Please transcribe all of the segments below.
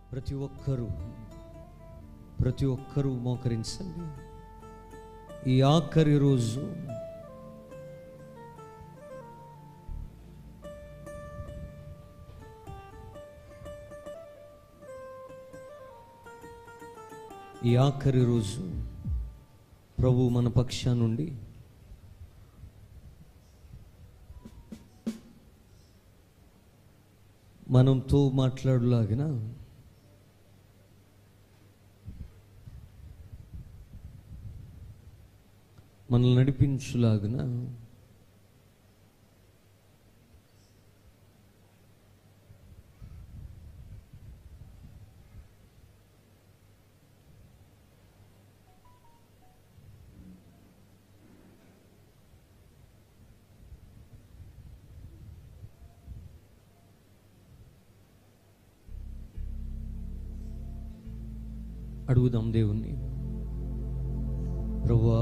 ప్రతి ఒక్కరూ ప్రతి ఒక్కరూ మోకరించండి ఈ ఆఖరి రోజు ఈ ఆఖరి రోజు ప్రభు మన పక్షా నుండి మనంతో మాట్లాడులాగిన మనల్ని నడిపించులాగిన అడుగుదాం దేవుణ్ణి ప్రభువా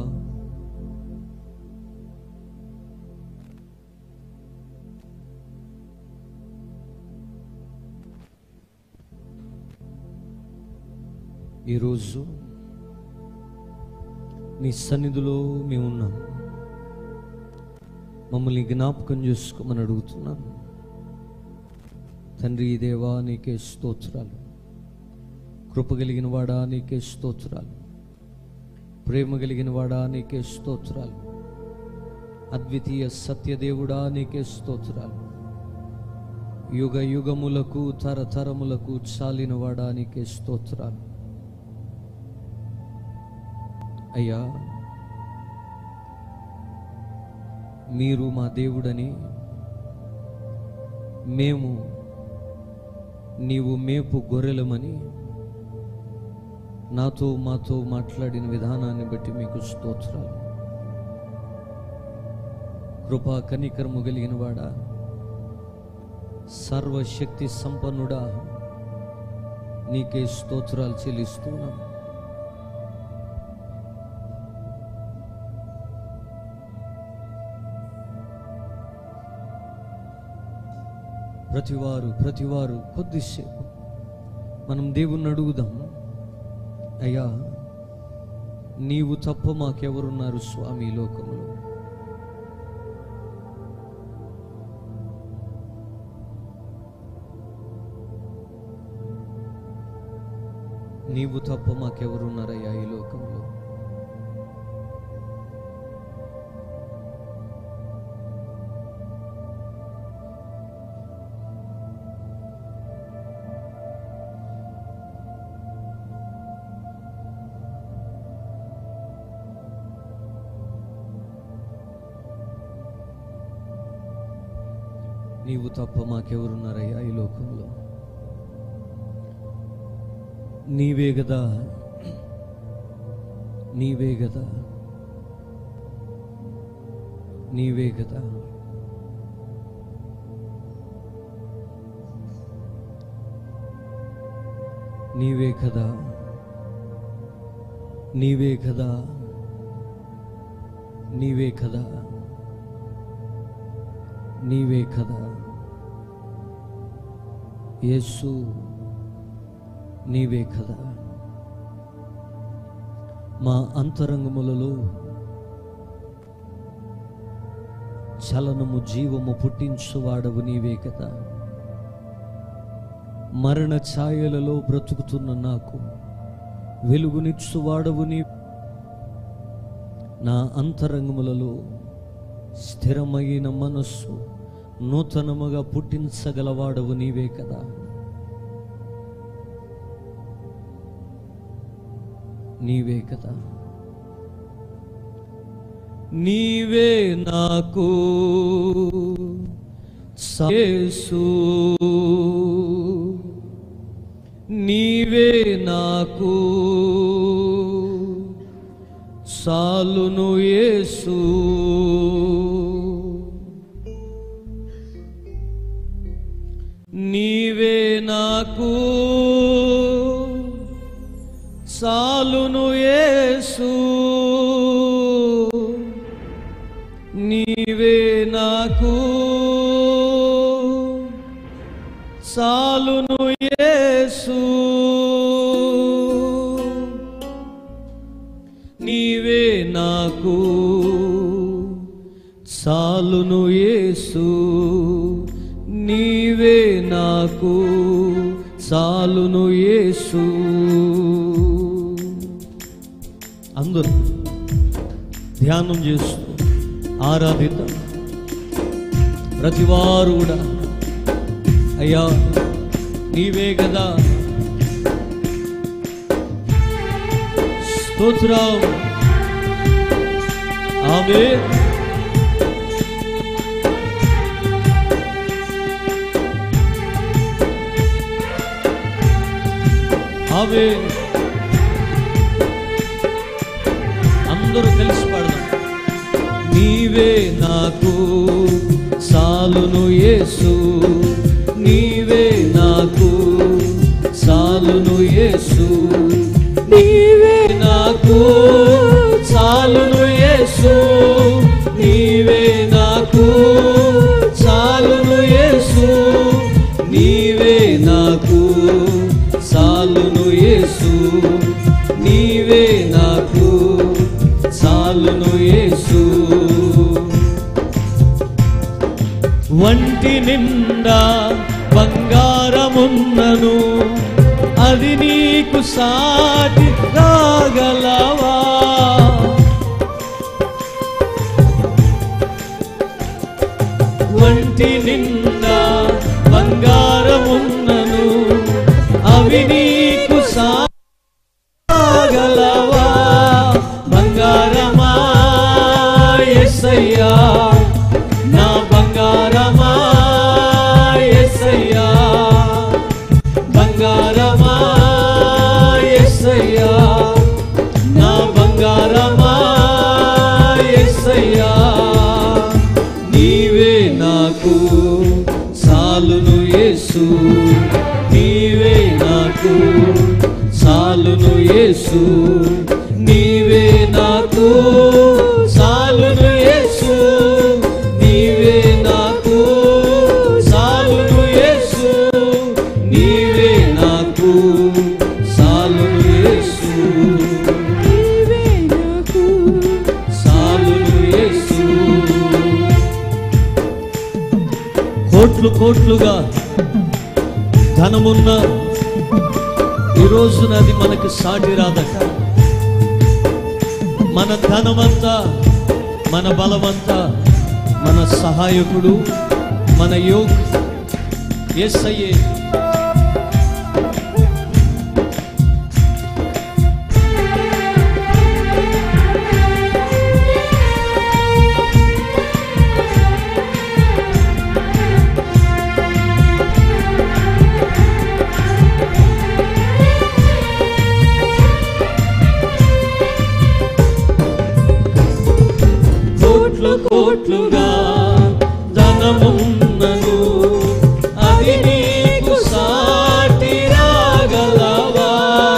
ఈరోజు నీ సన్నిధిలో మేమున్నాం మమ్మల్ని జ్ఞాపకం చేసుకోమని అడుగుతున్నాను తండ్రి ఈ దేవా నీకే స్తోత్రాలు కృప కలిగిన వాడా నీకే స్తోత్రాలు ప్రేమ కలిగిన వాడా నీకే స్తోత్రాలు అద్వితీయ సత్యదేవుడా నీకే స్తోత్రాలు యుగ యుగములకు తరతరములకు చాలిన వాడా నీకే స్తోత్రాలు అయ్యా మీరు మా దేవుడని మేము నీవు మేపు గొర్రెలమని నాతో మాతో మాట్లాడిన విధానాన్ని బట్టి మీకు స్తోత్రాలు కృపా కనికరము కలిగిన వాడా సర్వశక్తి సంపన్నుడా నీకే స్తోత్రాలు చెల్లిస్తున్నాను ప్రతివారు ప్రతివారు కొద్దిసేపు మనం దేవుణ్ణి అడుగుదాం అయ్యా నీవు తప్ప మాకెవరున్నారు స్వామి ఈ లోకంలో నీవు తప్ప మాకెవరున్నారయ్యా ఈ లోకంలో నీవు తప్ప మాకెవరున్నారయ్యా ఈ లోకంలో నీవే గదా నీవే గదా నీవే గదా నీవే కదా నీవే కదా నీవే కదా నీవే కదా యేసు నీవే కదా మా అంతరంగములలో చలనము జీవము పుట్టించువాడవు నీవే కదా మరణ ఛాయలలో బ్రతుకుతున్న నాకు వెలుగునిచ్చువాడవు నీ నా అంతరంగములలో స్థిరమైన మనస్సు నూతనముగా పుట్టించగలవాడవు నీవే కదా నీవే కదా నీవే నాకు యేసు నీవే నాకు సాలును యేసు నీవే నాకు సాలును యేసు నీవే నాకు సాలును యేసు యేసు నీవే నాకు చాలును యేసు నీవే నాకు చాలును యేసు అందరూ ధ్యానం చేస్తూ ఆరాధిద్దాం ప్రతివారు కూడా అయ్యా నీవే కదా స్తోత్రం ఆమె ఆమె అందరూ కలిసి పాడదాం నీవే నాకు సాలును యేసు నీవే నాకు సాలును యేసు నీవే నాకు చాలును యేసు నీవే నాకు చాలును యేసు నీవే నాకు చాలును యేసు నీవే నాకు చాలును యేసు వంటి నిండా బంగారమున్నను అది నీకు సాటి రాగలవా వంటి నిండా బంగారమున్నను అవి నీకు సాగలవా బంగారమా ఎస్సయ్యా నా బంగారమా ఎస్సయ్యా బంగారమా ఎస్సయ్యా నా బంగారమా ఎస్సయ్యా నీవే నాకు సాలును యేసు నీవే నాకు సాలును యేసు నీవే నాకు సాలును యేసు నీవే నాకు సాలును యేసు నీవే నాకు సాలును యేసు నీవే నాకు సాలును యేసు కోట్లు కోట్లుగా ధనమున్న ఈ రోజున అది మనకి సాటి రాదట మన ధనమంతా మన బలమంతా మన సహాయకుడు మన యోగ్ ఎస్ అయ్యే కోట్లు కోట్లుగా ధనమున్నను అది నీకు సాటి రాగలవా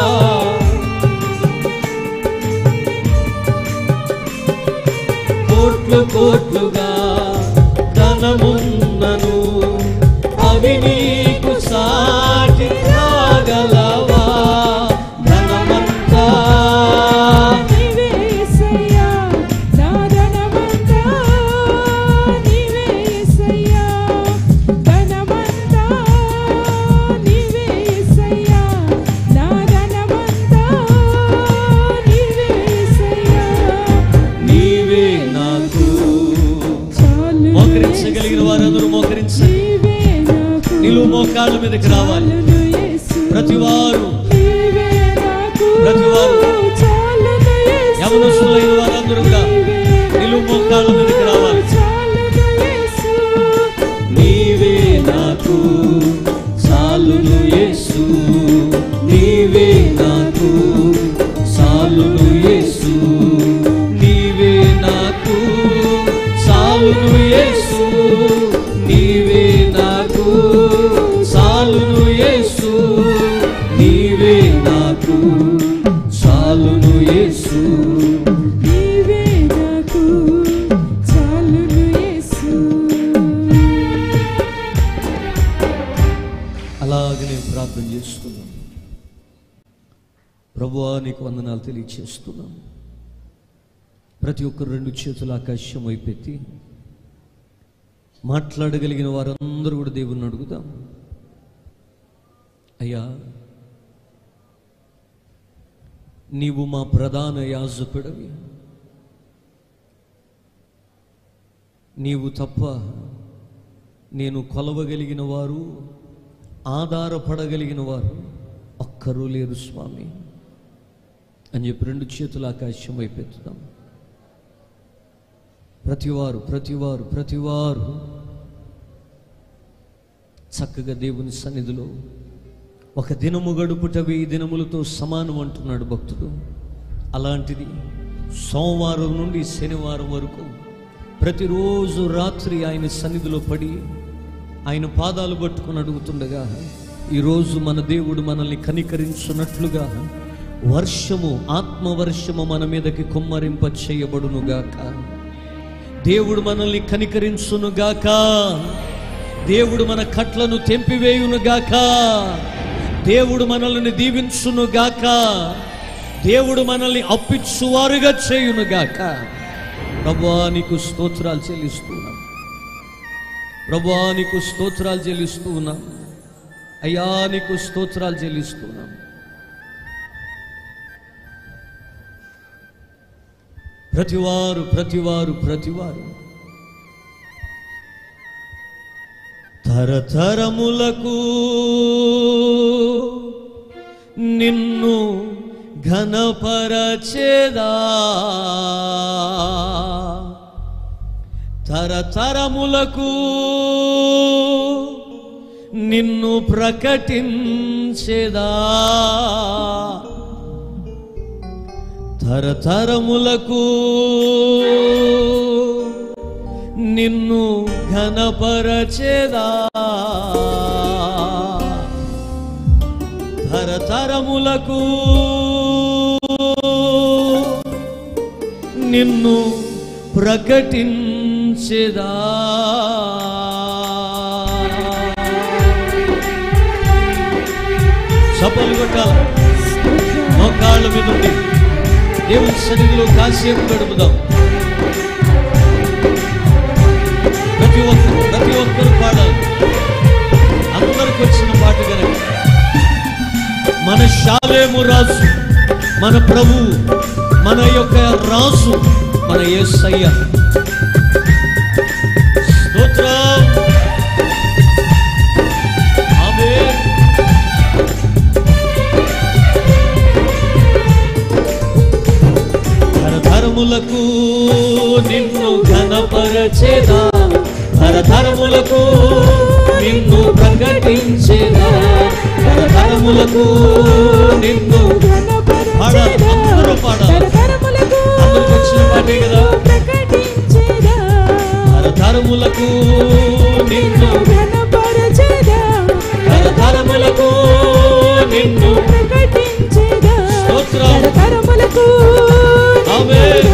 కోట్లు కోట్లుగా ధనమున్నను అవి నీకు సాటి రాగలవా ధనమంతా నీవే యేసయ్యా నా ధనమంతా నీవే యేసయ్యా ధనమంతా నీవే యేసయ్యా నా ధనమంతా నీవే యేసయ్యా నీవే నాకు చాలు మోకరించగలిగిన వారందరూ మోకరించండి నీవే నాకు నిలువు మోకాళ్ళ మీదకి రావాలి చాలును యేసు ప్రతివారు నీవే నాకు ప్రతివారు చాలును యేసు యవనస్తులైన వారందరూ కూడా నిలువు మోకాళ్ళ మీదకి రావాలి చాలును యేసు నీవే నాకు సాలును యేసు నీవే నాకు సాలును యేసు నీవే నాకు సాలును యేసు నీవే నాకు సాలును యేసు నీవే నాకు సాలును యేసు నీవే నాకు చాలు ప్రార్థన చేస్తున్నాం ప్రభువా నీకు వందనాలు తెలియచేస్తున్నాం ప్రతి ఒక్కరు రెండు చేతుల ఆకాశం వైపెత్తి మాట్లాడగలిగిన వారందరూ కూడా దేవుణ్ణి అడుగుదాం అయ్యా నీవు మా ప్రధాన యాజకుడవి నీవు తప్ప నేను కొలవగలిగిన వారు ఆధారపడగలిగిన వారు ఒక్కరూ లేరు స్వామి అని చెప్పి రెండు చేతుల ఆకాశం వైపెత్తుదాం ప్రతివారు ప్రతివారు ప్రతివారు చక్కగా దేవుని సన్నిధిలో ఒక దినము గడుపుట వెయ్యి దినములతో సమానం అంటున్నాడు భక్తుడు అలాంటిది సోమవారం నుండి శనివారం వరకు ప్రతిరోజు రాత్రి ఆయన సన్నిధిలో పడి ఆయన పాదాలు పట్టుకుని అడుగుతుండగా ఈరోజు మన దేవుడు మనల్ని కనికరించున్నట్లుగా వర్షము ఆత్మవర్షము మన మీదకి కుమ్మరింప చేయబడునుగాక దేవుడు మనల్ని కనికరించునుగాక దేవుడు మన కట్లను తెంపివేయునుగాక దేవుడు మనల్ని దీవించునుగాక దేవుడు మనల్ని అప్పించువారుగా చేయునుగాక ప్రభువా నీకు స్తోత్రాలు చెల్లిస్తున్నాం ప్రభువా నీకు స్తోత్రాలు చెల్లిస్తూ ఉన్నాం అయ్యా నీకు స్తోత్రాలు చెల్లిస్తున్నాం ప్రతివారు ప్రతివారు ప్రతివారు తరతరములకు నిన్ను ఘనపరచేదా తరతరములకు నిన్ను ప్రకటించేదా తరతరములకు నిన్ను ఘనపరచేదా తరతరములకు నిన్ను ప్రకటించేదా సపలు కొట్టాలి మోకాళ్ళ మీద ఉండి దేవుని సన్నిధిలో కాసేపు గడుపుదాం ప్రతి ఒక్కరు ప్రతి ఒక్కరు పాడాలి అందరికి వచ్చిన పాట కనుక మన శాలేము రాజు మన ప్రభు మన యొక్క రాజు మన యేసయ్య స్తోత్రం ఆమేన్ తరతరములకు నిన్ను ఘనపరచేదా తరతరములకు నిన్ను ప్రకటించేదా తరతరములకు నిన్ను పాడాలి అందరూ పాడాలి అందరికి వచ్చిన పాటే కదా తరతరములకు నిన్ను తరతరములకు నిన్ను స్తోత్రం ఆమేన్.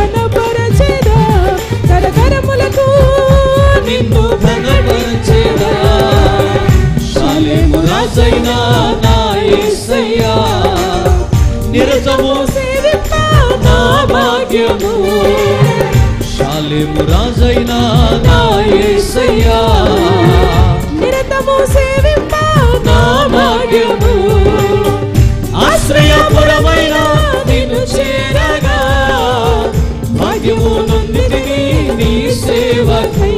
నిన్ను ఘనపరచేదా శాలేము రాజైనా నా యేసయ్యా నిరతము నా భాగ్యము శాలేము రాజైనా నా యేసయ్యా నిరతము సేవింప నా భాగ్యము ఆశ్రయపురమైన నిన్ను చేరగా భాగ్యము నొందితిని నీ సేవకై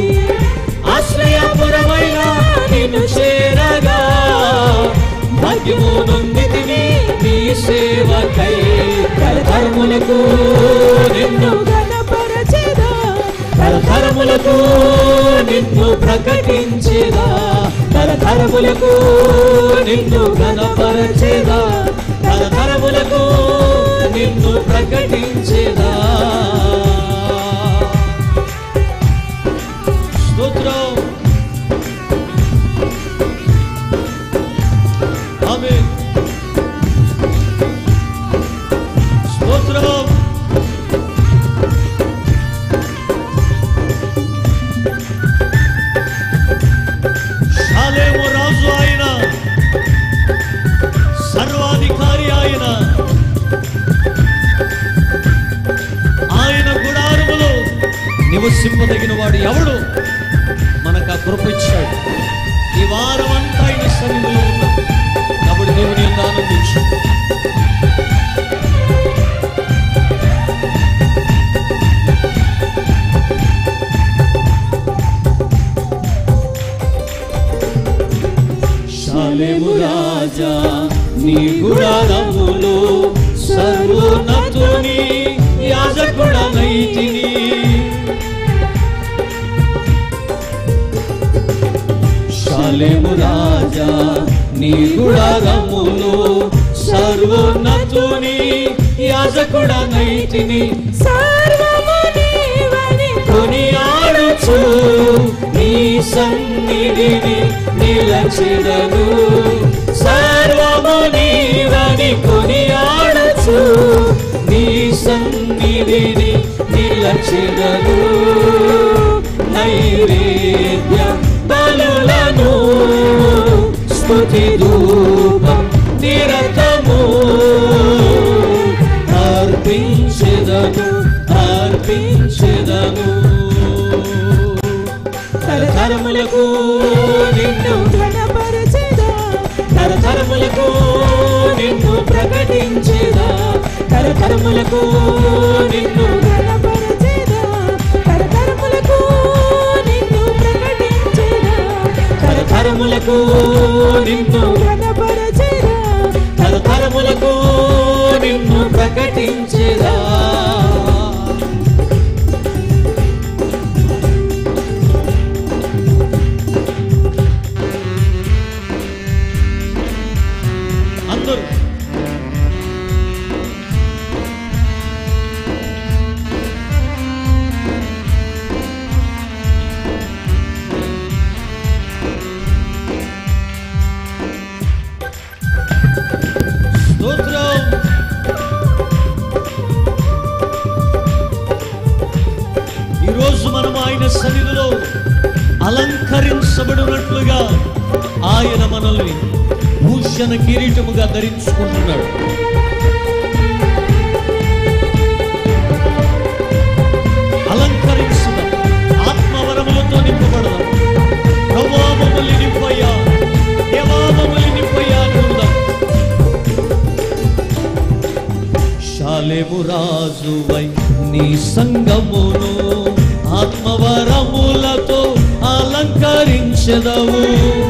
ఆశ్రయపురమైన నిన్ను చేరగా భాగ్యము నొందితిని నీ సేవకై తరతరములకు నిన్ను గణపరచెదా తరతరములకు నిన్ను ప్రకటించేదా తరతరములకు నిన్ను ఘనపరచేదా తరతరములకు నిన్ను ప్రకటించేదా స్తోత్రం ఆమేన్ స్తోత్రం శాలేము రాజు ఆయన శాలేము రాజా నీ గుడారములో సర్వోన్నతుని యాజకుడనైతిని శాలేము రాజా నీ గుడారములో సర్వోన్నతుని యాజకుడనైతిని సర్వము నీవని కొనియాడుచు నీ సన్నిధిని నిలచెదను సర్వము నీవని కొనియాడుచు నీ సన్నిధిని నిలచెదను నైవేద్య బలులను స్తుతి ధూపం నిరతము అర్పించెదను అర్పించెదను తరతరములకు నిన్ను ఘనపరచెదా తరతరములకు నిన్ను ప్రకటించేదా తరతరములకు నిన్ను ఘనపరచెదా తరతరములకు నిన్ను ప్రకటించెదా తరతరములకు నిన్ను ఘనపరచెదా తరతరములకు నిన్ను ప్రకటించేదా అందరూ స్తోత్రం ఈరోజు మనం ఆయన సన్నిధిలో అలంకరించబడినట్లుగా ఆయన మనల్ని భూషణ కిరీటముగా ధరించుకుంటున్నాడు అలంకరించుదాం ఆత్మవరములతో నింపబడదాం ప్రభా మమ్మల్ని నింపయ్యా దేవా మమ్మల్ని నింపయ్యా అనుకుందాం శాలేము రాజువై నీ సంగమును ఆత్మవరములతో అలంకరించదవు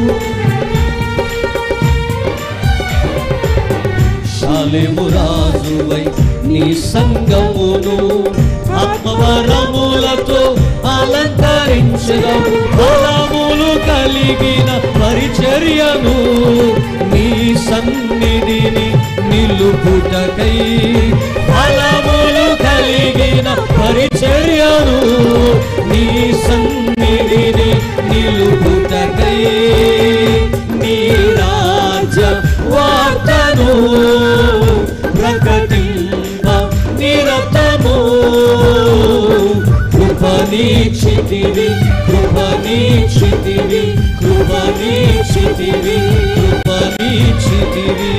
శాలేము రాజువై నీ సంగమును ఆత్మవరములతో అలంకరించదవు బలములు కలిగిన పరిచర్యను నీ సన్నిధిని నిలుపుటకై బలములు కలిగిన పరిచర్యను నీ సన్నిధిని నిలుపుటకై నీ రాజ్య వార్తను ప్రకటింప నిరతము కృపనీక్షితివి కృపనీక్షితివి కృపనీక్షితివి కృపనీక్షితివి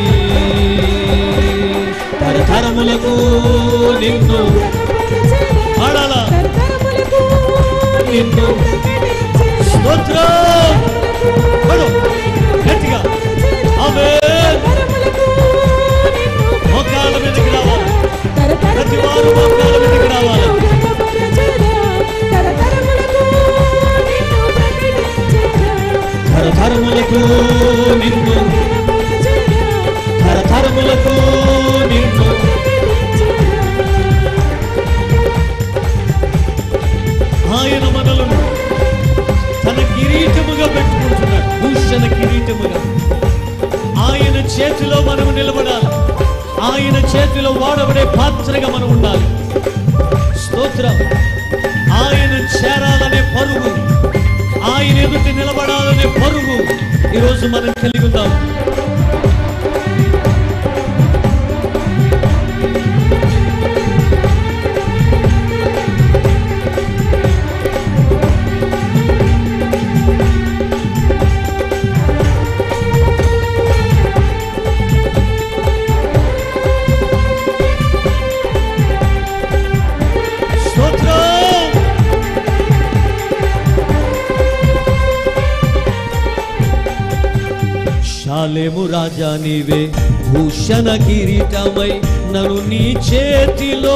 తరతరములకు నిన్ను పాడాలా? తరతరములకు నిన్ను ప్రకటించెదా స్తోత్రం పాడు. గట్టిగా ఆమేన్. మోకాళ్ళ మీదకి రావాలి ప్రతి వారు మోకాళ్ళ మీదకి రావాలి తరతరములకు నిన్ను తరతరములకు నిన్ను ఆయన మనలను తన కిరీటముగా పెట్టుకుంటున్నాడు భూషణ కిరీటముగా ఆయన చేతిలో మనం నిలబడాలి ఆయన చేతిలో వాడబడే పాత్రగా మనం ఉండాలి స్తోత్రం ఆయన చేరాలనే పరుగు ఆయన ఎదుటి నిలబడాలనే పరుగు ఈరోజు మనం కలిగి ఉందాం స్తోత్రం శాలేము రాజా నీవే భూషణ కిరీటమై నన్ను నీ చేతిలో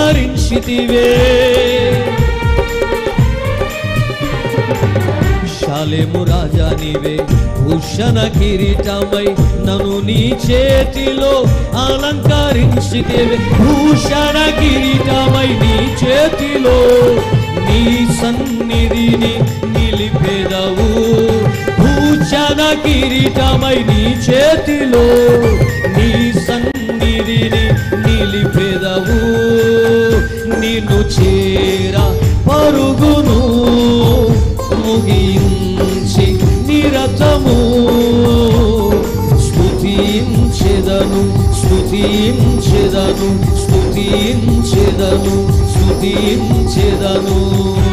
అలంకరించితివే శాలేము రాజా నీవే భూషణ కిరీటమై నన్ను నీ చేతిలో అలంకరించితేవే భూషణ కిరీటమై నీ చేతిలో నీ సన్నిధిని నిలిపెదవు భూషణ కిరీటమై నీ చేతిలో నీ సన్నిధిని నిలిపెదవు నిన్ను చేర పరుగును ముగించి నిరతము స్తుతించెదను స్తుతించెదను స్తుతించెదను స్తుతించెదను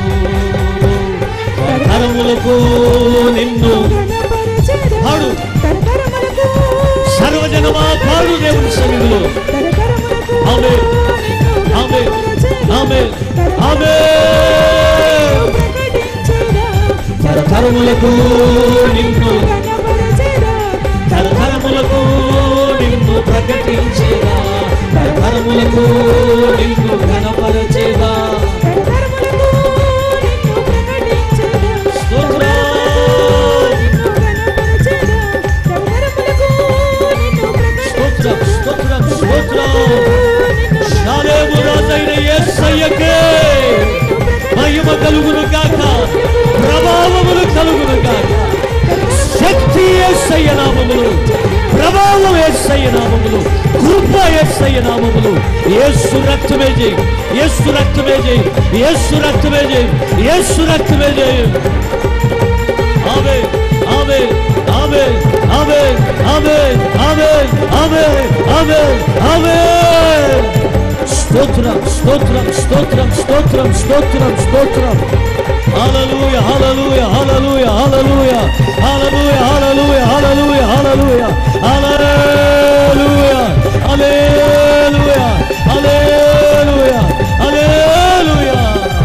తరములకు నిన్ను గణపరచెదా. పాడు. తరతరములకు సర్వజనమా పాడు దేవుని సన్నిధిలో తరతరములకు ఆమె నిన్ను ఆమె గణపరచెదా. ఆమె ఆమె ప్రకటించెదా. తరతరములకు నిన్ను గణపరచెదా. తరతరములకు నిన్ను ప్రకటించేదా తరతరములకు నిన్ను గణపరచేదా తరతరములకు నిన్ను ప్రకటించెదా. స్తోత్రం. నిన్ను గణపరచెదా. తరతరములకు నిన్ను స్తోత్రం ప్రకటించెదా. స్తోత్రం స్తోత్రం నిన్ను శాలేము రాజైన యేసయ్యకే మహిమ కలుగును గాక ప్రభావములు కలుగును గాక శక్తి యేసయ్య నామములు ప్రభావం యేసయ్య నామములు కృప యేసయ్య నామములు యేసు రక్తమే చేయి యేసు రక్తమే చేయి యేసు రక్తమే చేయి యేసు రక్తమే చేయి ఆమె ఆమె ఆమె ఆమె ఆమె ఆమె ఆమె ఆమె ఆమె స్తోత్రం స్తోత్రం స్తోత్రం స్తోత్రం స్తోత్రం స్తోత్రం హల్లెలూయా హల్లెలూయా హల్లెలూయా హల్లెలూయా హల్లెలూయా హల్లెలూయా హల్లెలూయా హల్లెలూయా హల్లెలూయా హల్లెలూయా హల్లెలూయా హల్లెలూయా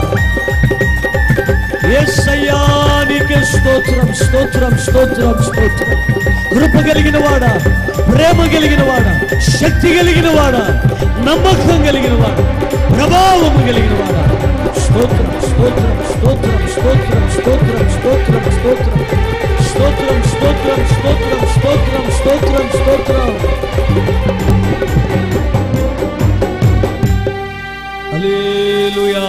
యేసయ్యా నీకే స్తోత్రం స్తోత్రం స్తోత్రం స్తోత్రం కృప కలిగిన వాడా ప్రేమ కలిగిన వాడా శక్తి కలిగిన వాడా నమ్మకం కలిగిన వాడా ప్రభావం కలిగిన వాడా స్తోత్రం స్తోత్రం స్తోత్రం స్తోత్రం స్తోత్రం స్తోత్రం స్తోత్రం స్తోత్రం స్తోత్రం స్తోత్రం స్తోత్రం స్తోత్రం స్తోత్రం హల్లెలూయా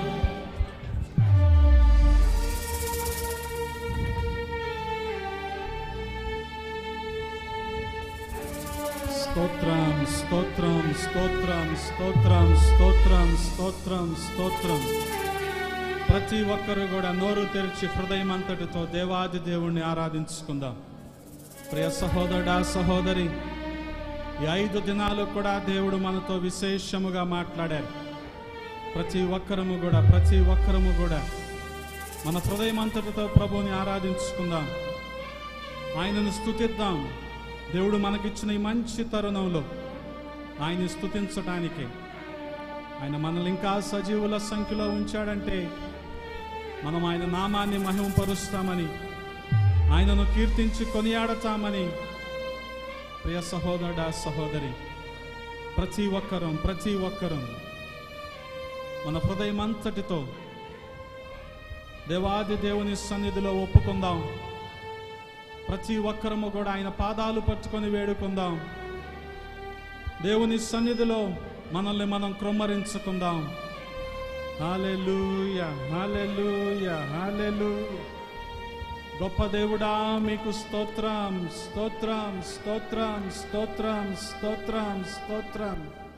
స్తోత్రం స్తోత్రం స్తోత్రం స్తోత్రం స్తోత్రం స్తోత్రం స్తోత్రం ప్రతి ఒక్కరు కూడా నోరు తెరిచి హృదయం అంతటితో దేవాది దేవుణ్ణి ఆరాధించుకుందాం ప్రియ సహోదరుడా సహోదరి ఈ ఐదు దినాలు కూడా దేవుడు మనతో విశేషముగా మాట్లాడారు ప్రతి ఒక్కరము కూడా ప్రతి ఒక్కరము కూడా మన హృదయం అంతటితో ప్రభువుని ఆరాధించుకుందాం ఆయనను స్తుతిద్దాం దేవుడు మనకిచ్చిన ఈ మంచి తరుణంలో ఆయన్ని స్తుతించటానికి ఆయన మనల్ని ఇంకా సజీవుల సంఖ్యలో ఉంచాడంటే మనం ఆయన నామాన్ని మహిమపరుస్తామని ఆయనను కీర్తించి కొనియాడతామని ప్రియ సహోదరుడా సహోదరి ప్రతి ఒక్కరం ప్రతి ఒక్కరం మన హృదయం అంతటితో దేవాది దేవుని సన్నిధిలో ఒప్పుకుందాం ప్రతి ఒక్కరము కూడా ఆయన పాదాలు పట్టుకొని వేడుకుందాం దేవుని సన్నిధిలో మనల్ని మనం క్రొమ్మరించుకుందాం హాలెలూయ హాలెలూయ హాలెలూ గొప్ప దేవుడా మీకు స్తోత్రం స్తోత్రం స్తోత్రం స్తోత్రం స్తోత్రం స్తోత్రం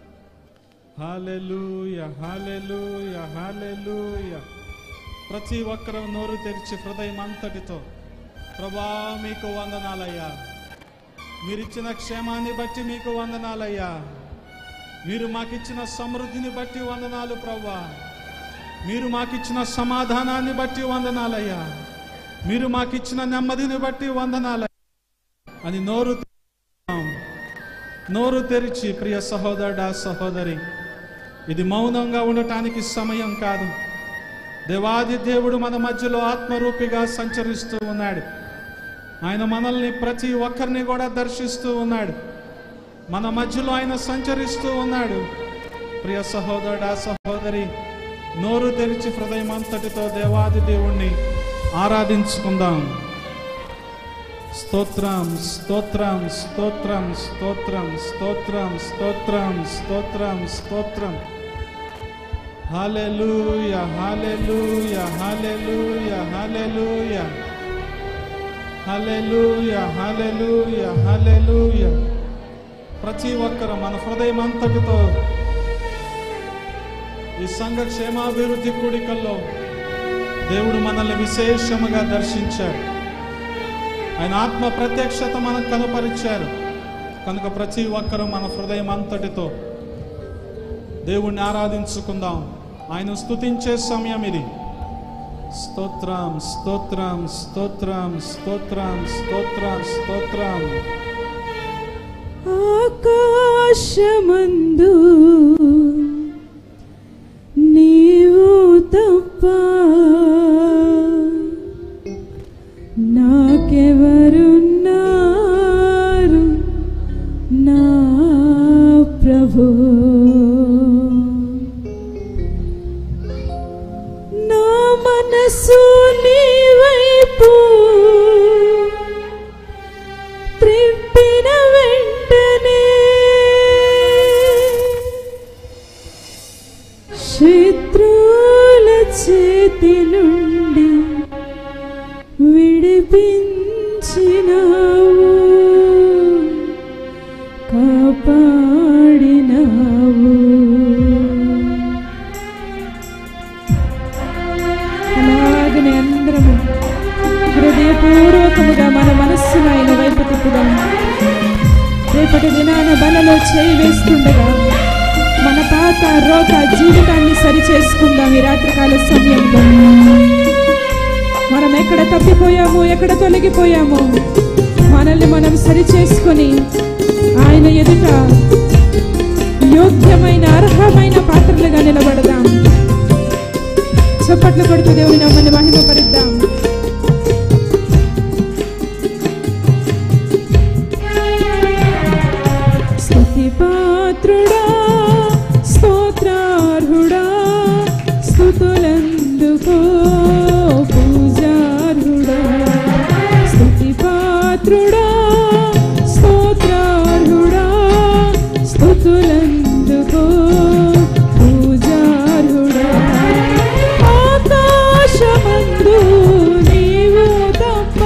హాలెలూయ హాలెలూయ హాలెలూయ ప్రతి ఒక్కరూ నోరు తెరిచి హృదయం అంతటితో ప్రభా మీకు వందనాలయ్యా మీరిచ్చిన క్షేమాన్ని బట్టి మీకు వందనాలయ్యా మీరు మాకిచ్చిన సమృద్ధిని బట్టి వందనాలు ప్రభా మీరు మాకిచ్చిన సమాధానాన్ని బట్టి వందనాలయ్యా మీరు మాకిచ్చిన నెమ్మదిని బట్టి వందనాలయ్యా అని నోరు తెరుస్తాం. నోరు తెరిచి ప్రియ సహోదరుడా సహోదరి ఇది మౌనంగా ఉండటానికి సమయం కాదు దేవాది దేవుడు మన మధ్యలో ఆత్మరూపిగా సంచరిస్తూ ఉన్నాడు ఆయన మనల్ని ప్రతి ఒక్కరిని కూడా దర్శిస్తూ ఉన్నాడు మన మధ్యలో ఆయన సంచరిస్తూ ఉన్నాడు ప్రియ సహోదరుడా సహోదరి నోరు తెరిచి హృదయం అంతటితో దేవాది దేవుణ్ణి ఆరాధించుకుందాం స్తోత్రం స్తోత్రం స్తోత్రం స్తోత్రం స్తోత్రం స్తోత్రం స్తోత్రం స్తోత్రం hallelujah hallelujah hallelujah hallelujah hallelujah hallelujah hallelujah ప్రతి ఒక్కరు మన హృదయం అంతటితో ఈ సంఘ క్షేమాభివృద్ధి కూడికల్లో దేవుడు మనల్ని విశేషముగా దర్శించారు ఆయన ఆత్మ ప్రత్యక్షత మనకు కనపరిచారు కనుక ప్రతి ఒక్కరూ మన హృదయం అంతటితో దేవుణ్ణి ఆరాధించుకుందాం ఆయన స్తుతించే సమయం ఇది స్తోత్రం స్తోత్రం స్తోత్రం స్తోత్రం స్తోత్రం స్తోత్రం ఆకాశమందు నీవు తప్ప నాకెవరున్నారు నా ప్రభు నా మనసు నీ వైపు త్రిప్పిన వెంటనే శత్రువుల చేతి నుండి విడిపించినావు కాపాడినావు అలాగనే అందరము హృదయపూర్వకముగా మన మనస్సును ఆయన వైపు తిప్పుదాం రేపటి దినాన బలలో చేయి వేస్తుండగా మన పాత రోత జీవితాన్ని సరి చేసుకుందాం ఈ రాత్రికాల సమయంలో మనం ఎక్కడ తప్పిపోయాము ఎక్కడ తొలగిపోయాము మనల్ని మనం సరి చేసుకొని ఆయన ఎదుట యోగ్యమైన అర్హమైన పాత్రలుగా నిలబడదాం చప్పట్లు కొడుతూ దేవుని నమ్మని మహిమపరిద్దాం స్తుతి పాత్రుడా స్తోత్రార్హుడా స్తుతులందుకో పూజార్హుడా స్తుతి పాత్రుడా స్తోత్రార్హుడా స్తుతులందుకో పూజార్హుడా ఆకాశమందు నీవు తప్ప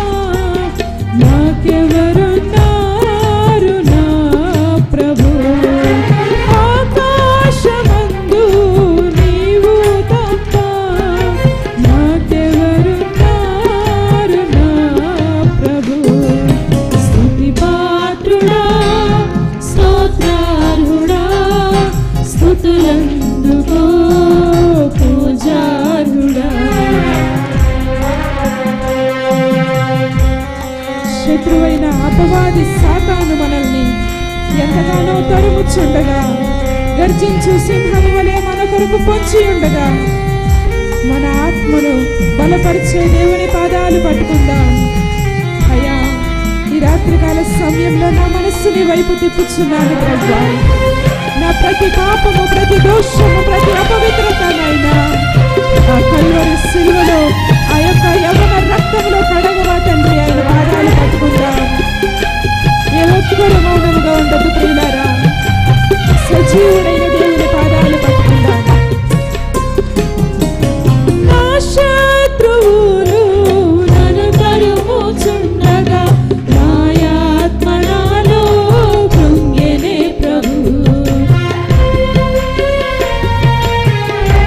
నాకెవరున్నారు నా ప్రభు ఆకాశమందు నీవు తప్ప నాకెవరున్నారు నా ప్రభు స్తుతి పాత్రుడా స్తోత్రార్హుడా స్తుతులందుకో పూజార్హుడా శత్రువైన అపవాది సాతాను మనల్ని ఎంతగానో తరుముచుండగా గర్జించు సింహము వలె మన కొరకు పొంచి ఉండగా మన ఆత్మను బలపరిచే దేవుని పాదాలు పట్టుకుందాం అయ్యా ఈ రాత్రికాల సమయంలో నా మనస్సుని వైపు తిప్పుచున్నాను ప్రభా నా ప్రతి పాపము ప్రతి దోషము ప్రతి అపవిత్రతనైనా ఆ కల్వరి సిలువలో ఆ యొక్క యవన రక్తంలో కడగవా తండ్రి ఆయన పాదాలు పట్టుకుందాం ఏ ఒక్కరు మౌనముగా ఉండదు ప్రియులారా సజీవుడైన దేవుని పాదాలు పట్టుకుందాం నా శత్రువులు నన్ను తరుముచుండగా నా ఆత్మ నాలో కృంగెనే ప్రభు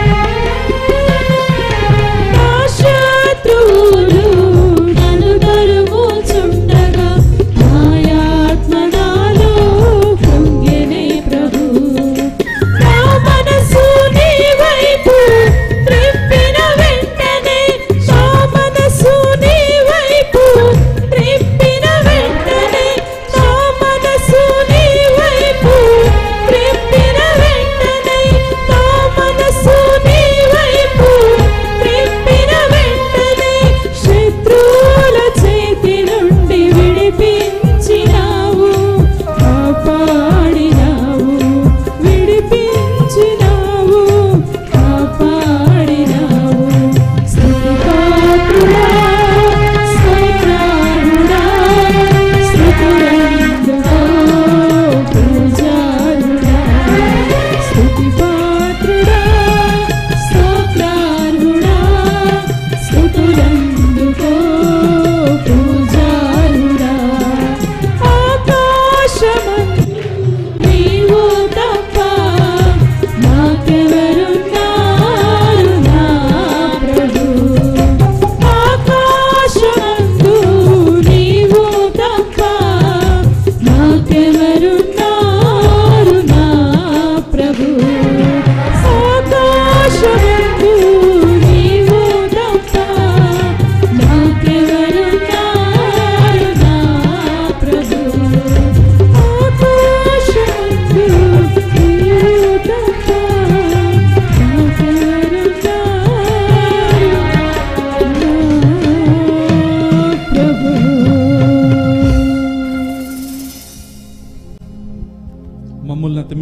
నా శత్రువులు నన్ను తరుముచుండగా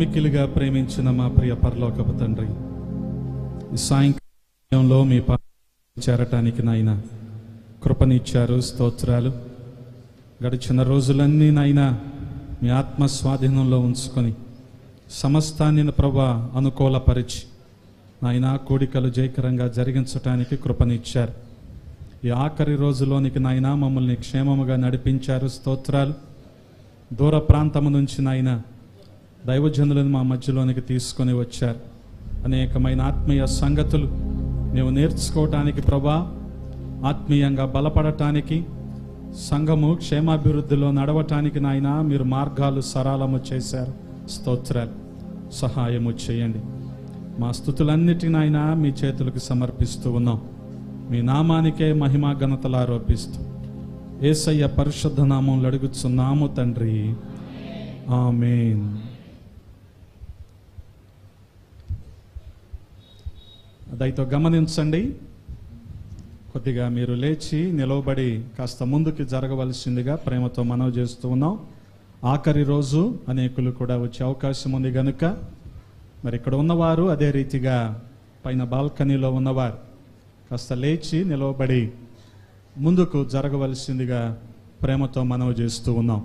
మిక్కిలిగా ప్రేమించిన మా ప్రియ పరలోకపు తండ్రి ఈ సాయంకాలంలో మీ పా చేరటానికి నాయన కృపనిచ్చారు స్తోత్రాలు గడిచిన రోజులన్నీ నాయన మీ ఆత్మ స్వాధీనంలో ఉంచుకొని సమస్తాన్ని ప్రభా అనుకూలపరిచి నాయన కోడికలు జయకరంగా జరిగించటానికి కృపనిచ్చారు ఈ ఆఖరి రోజులోనికి నాయన మమ్మల్ని క్షేమముగా నడిపించారు స్తోత్రాలు దూర ప్రాంతము నుంచి నాయన దైవజనులను మా మధ్యలోనికి తీసుకొని వచ్చారు అనేకమైన ఆత్మీయ సంగతులు మేము నేర్చుకోవటానికి ప్రభా ఆత్మీయంగా బలపడటానికి సంఘము క్షేమాభివృద్ధిలో నడవటానికి నాయన మీరు మార్గాలు సరళము చేశారు స్తోత్రాలు సహాయము చేయండి మా స్థుతులన్నిటి నాయన మీ చేతులకు సమర్పిస్తూ ఉన్నాం మీ నామానికే మహిమా ఘనతలు ఆరోపిస్తూ ఏసయ్య పరిశుద్ధ నామంలో అడుగుచున్నాము తండ్రి ఆమేన్ దయతో గమనించండి కొద్దిగా మీరు లేచి నిలవబడి కాస్త ముందుకు జరగవలసిందిగా ప్రేమతో మనవి చేస్తూ ఉన్నాం ఆఖరి రోజు అనేకులు కూడా వచ్చే అవకాశం ఉంది గనుక మరి ఇక్కడ ఉన్నవారు అదే రీతిగా పైన బాల్కనీలో ఉన్నవారు కాస్త లేచి నిలవబడి ముందుకు జరగవలసిందిగా ప్రేమతో మనవి చేస్తూ ఉన్నాం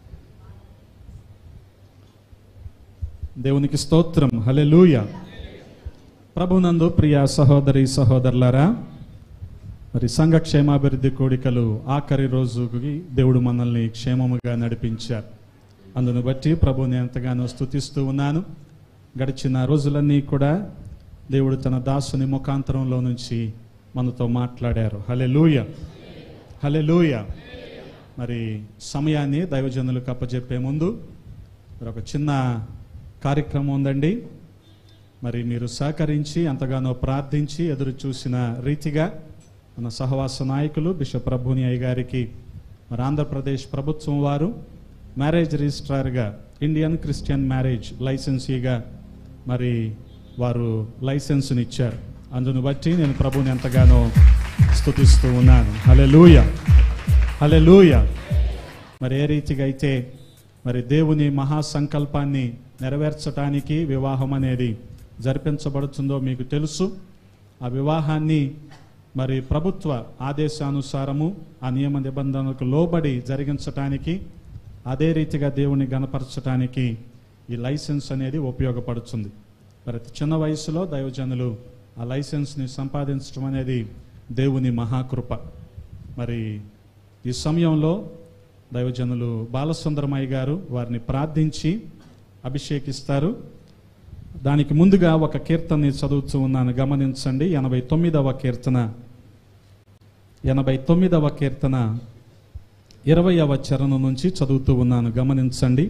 దేవునికి స్తోత్రం హలెలూయ ప్రభునందు ప్రియ సహోదరి సహోదరులారా మరి సంఘ క్షేమాభివృద్ధి కోడికలు ఆఖరి రోజుకి దేవుడు మనల్ని క్షేమముగా నడిపించారు అందును బట్టి ప్రభుని ఎంతగానో స్తుతిస్తూ ఉన్నాను గడిచిన రోజులన్నీ కూడా దేవుడు తన దాసుని ముఖాంతరంలో నుంచి మనతో మాట్లాడారు హలే లూయ హలే లూయ మరి సమయాన్ని దైవజనులకు అప్పచెప్పే ముందు మరి ఒక చిన్న కార్యక్రమం ఉందండి మరి మీరు సహకరించి ఎంతగానో ప్రార్థించి ఎదురు చూసిన రీతిగా మన సహవాస నాయకులు బిషప్ ప్రభుని అయ్య గారికి మరి ఆంధ్రప్రదేశ్ ప్రభుత్వం వారు మ్యారేజ్ రిజిస్ట్రార్గా ఇండియన్ క్రిస్టియన్ మ్యారేజ్ లైసెన్సీగా మరి వారు లైసెన్స్ని ఇచ్చారు అందును బట్టి నేను ప్రభుని ఎంతగానో స్తుతిస్తూ ఉన్నాను హలే లూయ హలే లూయ మరి ఏ రీతిగా అయితే మరి దేవుని మహాసంకల్పాన్ని నెరవేర్చడానికి వివాహం అనేది జరిపించబడుతుందో మీకు తెలుసు ఆ వివాహాన్ని మరి ప్రభుత్వ ఆదేశానుసారము ఆ నియమ నిబంధనలకు లోబడి జరిగించటానికి అదే రీతిగా దేవుని గణపరచటానికి ఈ లైసెన్స్ అనేది ఉపయోగపడుతుంది మరి అతి చిన్న వయసులో దైవజనులు ఆ లైసెన్స్ని సంపాదించడం అనేది దేవుని మహాకృప మరి ఈ సమయంలో దైవజనులు బాలసుందరమయ్య గారు వారిని ప్రార్థించి అభిషేకిస్తారు దానికి ముందుగా ఒక కీర్తనని చదువుతూ ఉన్నాను గమనించండి ఎనభై తొమ్మిదవ కీర్తన ఎనభై తొమ్మిదవ కీర్తన ఇరవయవ చరణం నుంచి చదువుతూ ఉన్నాను గమనించండి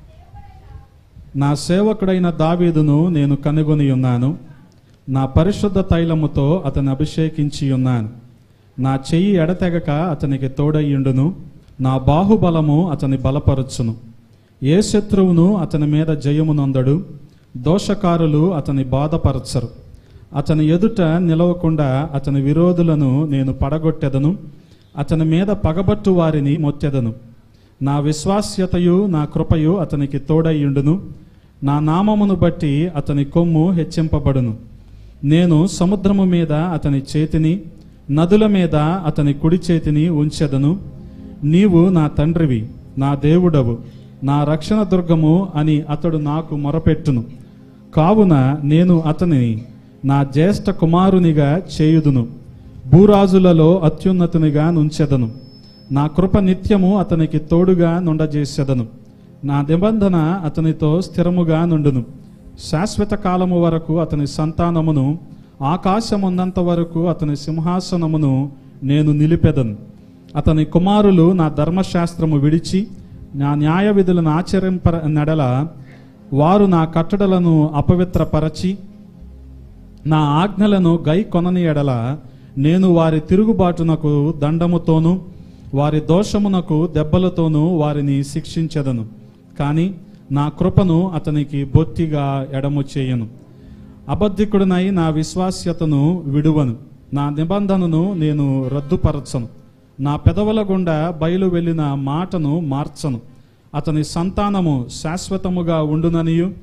నా సేవకుడైన దావీదును నేను కనుగొని ఉన్నాను నా పరిశుద్ధ తైలముతో అతను అభిషేకించి ఉన్నాను నా చెయ్యి ఎడతెగక అతనికి తోడయ్యుండును నా బాహుబలము అతని బలపరచును ఏ శత్రువును అతని మీద జయమునందడు దోషకారులు అతని బాధపరచరు అతని ఎదుట నిలవకుండా అతని విరోధులను నేను పడగొట్టెదను అతని మీద పగబట్టు వారిని మొత్తెదను నా విశ్వాస్యతయు నా కృపయు అతనికి తోడయ్యుండును నా నామమును బట్టి అతని కొమ్ము హెచ్చింపబడును నేను సముద్రము మీద అతని చేతిని నదుల మీద అతని కుడి చేతిని ఉంచెదను నీవు నా తండ్రివి నా దేవుడవు నా రక్షణ దుర్గము అని అతడు నాకు మొరపెట్టును కావున నేను అతనిని నా జ్యేష్ఠ కుమారునిగా చేయుదును భూరాజులలో అత్యున్నతునిగా నుంచెదను నా కృప నిత్యము అతనికి తోడుగా నుండజేసెదను నా నిబంధన అతనితో స్థిరముగా నుండును శాశ్వత కాలము వరకు అతని సంతానమును ఆకాశమున్నంత వరకు అతని సింహాసనమును నేను నిలిపెదను అతని కుమారులు నా ధర్మశాస్త్రము విడిచి నా న్యాయ విధులను ఆచరింప నడల వారు నా కట్టడలను అపవిత్రపరచి నా ఆజ్ఞలను గై కొనని ఎడల నేను వారి తిరుగుబాటునకు దండముతోను వారి దోషమునకు దెబ్బలతోనూ వారిని శిక్షించెదను కానీ నా కృపను అతనికి బొత్తిగా ఎడము చేయను అబద్ధికుడినై నా విశ్వాస్యతను విడువను నా నిబంధనను నేను రద్దుపరచను నా పెదవుల గుండా బయలు వెళ్ళిన మాటను మార్చను అతని సంతానము శాశ్వతముగా ఉండుననియు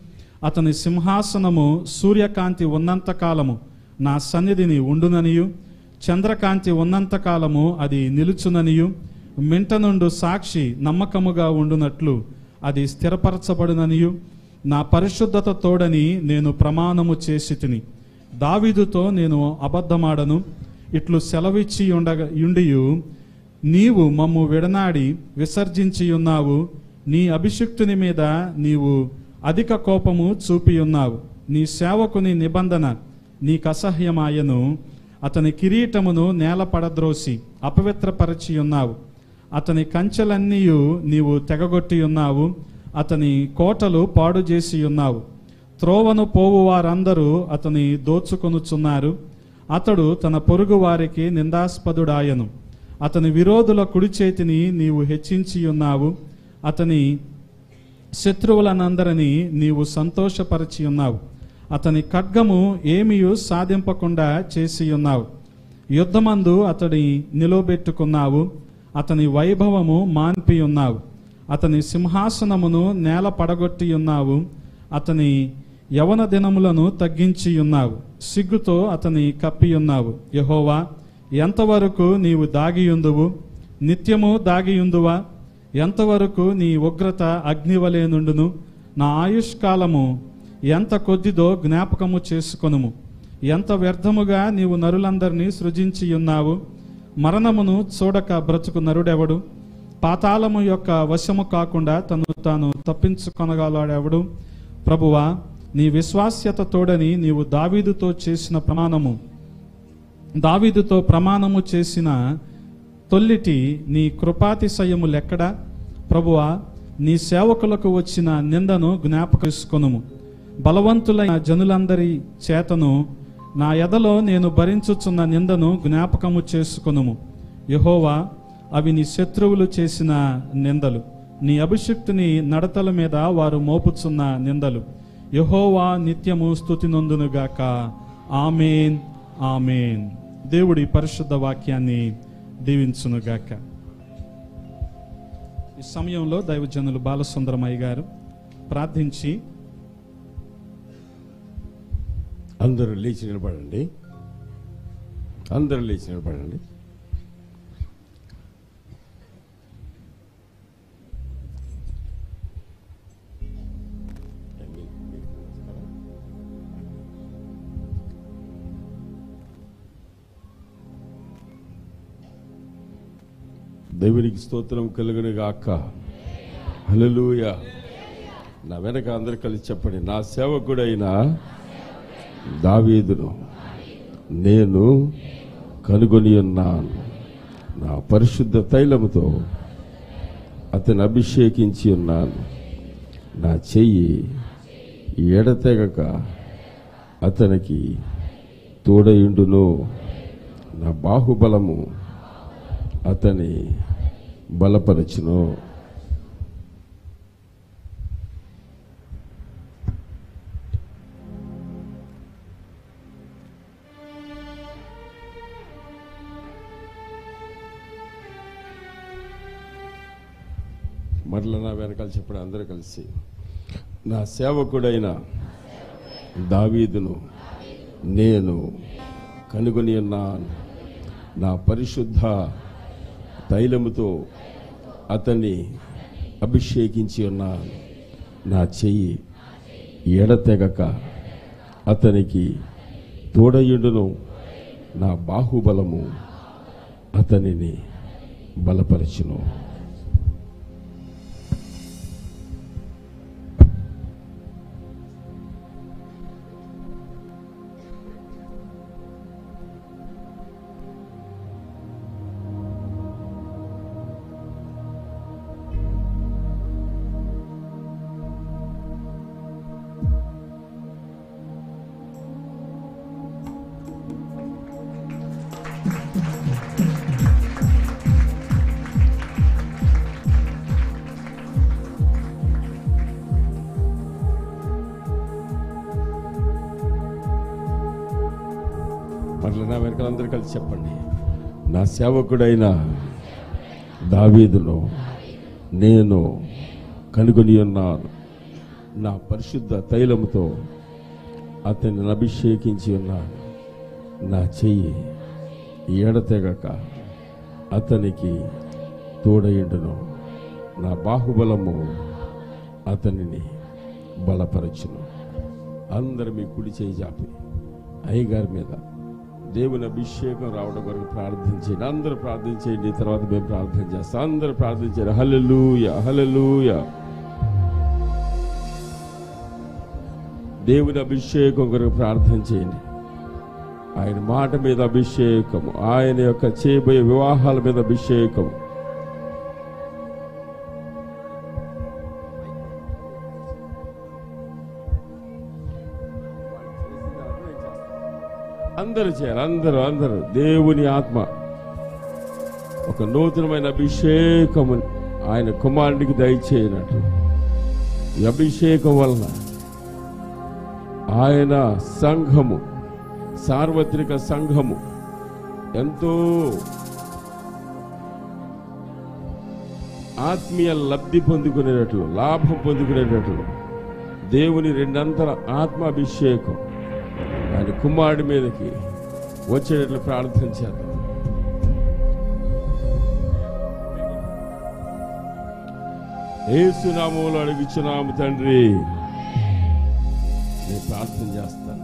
అతని సింహాసనము సూర్యకాంతి ఉన్నంత కాలము నా సన్నిధిని ఉండుననియు చంద్రకాంతి ఉన్నంత కాలము అది నిలుచుననియు మింట నుండు సాక్షి నమ్మకముగా ఉండునట్లు అది స్థిరపరచబడుననియు నా పరిశుద్ధత తోడని నేను ప్రమాణము చేసి తిని దావీదుతో నేను అబద్ధమాడను ఇట్లు సెలవిచ్చి ఉండగ యుండియు నీవు మమ్ము విడనాడి విసర్జించి ఉన్నావు నీ అభిషిక్తుని మీద నీవు అధిక కోపము చూపి ఉన్నావు నీ సేవకుని నిబంధన నీకు అసహ్యమాయను అతని కిరీటమును నేల పడద్రోసి అపవిత్రపరచి ఉన్నావు అతని కంచెలన్నీయు నీవు తెగగొట్టి ఉన్నావు అతని కోటలు పాడు చేసి ఉన్నావు త్రోవను పోవు వారందరూ అతని దోచుకొనుచున్నారు అతడు తన పొరుగు వారికి నిందాస్పదుడాయను అతని విరోధుల కుడి చేతిని నీవు హెచ్చించి ఉన్నావు అతని శత్రువులనందరినీ నీవు సంతోషపరిచి ఉన్నావు అతని ఖడ్గము ఏమియు సాధింపకుండా చేసి ఉన్నావు యుద్ధమందు అతడి నిలవబెట్టుకున్నావు అతని వైభవము మాన్పి ఉన్నావు అతని సింహాసనమును నేల పడగొట్టి ఉన్నావు అతని యవన దినములను తగ్గించి ఉన్నావు సిగ్గుతో అతని కప్పి ఉన్నావు యహోవా ఎంతవరకు నీవు దాగియుందువు నిత్యము దాగియుందువా ఎంతవరకు నీ ఉగ్రత అగ్నివలే నుండును నా ఆయుష్కాలము ఎంత కొద్దిదో జ్ఞాపకము చేసుకొనుము ఎంత వ్యర్థముగా నీవు నరులందరినీ సృజించి ఉన్నావు మరణమును చూడక బ్రతుకు నరుడెవడు పాతాళము యొక్క వశము కాకుండా తను తాను తప్పించుకొనగలవాడెవడు ప్రభువా నీ విశ్వాస్యత తోడని నీవు దావీదుతో చేసిన ప్రమాణము దావీదుతో ప్రమాణము చేసిన తొల్లిటి నీ కృపాతిశయము లెక్కడా ప్రభువా నీ సేవకులకు వచ్చిన నిందను జ్ఞాపకసుకొనుము బలవంతులైన జనులందరి చేతను నా ఎదలో నేను భరించుచున్న నిందను జ్ఞాపకము చేసుకొనుము యహోవా అవి నీ శత్రువులు చేసిన నిందలు నీ అభిషిక్తుని నడతల మీద వారు మోపుచున్న నిందలు యహోవా నిత్యము స్థుతి నొందునుగాక ఆమెన్ ఆమెన్ దేవుడి పరిశుద్ధ వాక్యాన్ని దీవించునుగాక ఈ సమయంలో దైవజనులు బాలసుందరమయ్య గారు ప్రార్థించి అందరూ లేచి నిలబడండి అందరూ లేచి నిలబడండి దేవునికి స్తోత్రం కలుగును గాక హల్లెలూయ నా వెనక అందరు కలిసి చెప్పండి నా సేవకుడైన దావీదును నేను కనుగొని ఉన్నాను నా పరిశుద్ధ తైలముతో అతను అభిషేకించి ఉన్నాను నా చెయ్యి ఎడతెగక అతనికి తోడయుండును నా బాహుబలము అతని బలపరచును మరల నా వెనకాల చెప్పడం అందరూ కలిసి నా సేవకుడైన దావీదును నేను కనుగొని ఉన్నాను నా పరిశుద్ధ తైలముతో అతన్ని అభిషేకించి ఉన్నాను నా చెయ్యి ఎడతెగక అతనికి తోడయుండును నా బాహుబలము అతనిని బలపరచును మరల నా వెనకాల అందరూ కలిసి చెప్పండి నా సేవకుడైన దావీదును నేను కనుగొని ఉన్నాను నా పరిశుద్ధ తైలముతో అతన్ని అభిషేకించి ఉన్నాను నా చెయ్యి ఎడతెగక అతనికి తోడయుండును నా బాహుబలము అతనిని బలపరచును అందరు మీ కుడి చేయి చాపి అయ్యగారి మీద దేవుని అభిషేకం రావడం కొరకు ప్రార్థించండి అందరూ ప్రార్థించేయండి తర్వాత మేము ప్రార్థన చేస్తాం అందరూ ప్రార్థించండి హల్లెలూయ హల్లెలూయ దేవుని అభిషేకం కొరకు ప్రార్థన చేయండి ఆయన మాట మీద అభిషేకము ఆయన యొక్క చేయబోయే వివాహాల మీద అభిషేకం అందరూ చేయాలి అందరూ అందరూ దేవుని ఆత్మ ఒక నూతనమైన అభిషేకము ఆయన కుమారుడికి దయచేయనట్టు ఈ అభిషేకం వలన ఆయన సంఘము సార్వత్రిక సంఘము ఎంతో ఆత్మీయ లబ్ధి పొందుకునేటట్లు లాభం పొందుకునేటట్లు దేవుని రెండంతల ఆత్మాభిషేకం ఆయన కుమారుడి మీదకి వచ్చేటట్లు ప్రార్థన చేద్దాం ఏసునామంలో అడుగుచున్నాము తండ్రి నేను ప్రార్థన చేస్తాను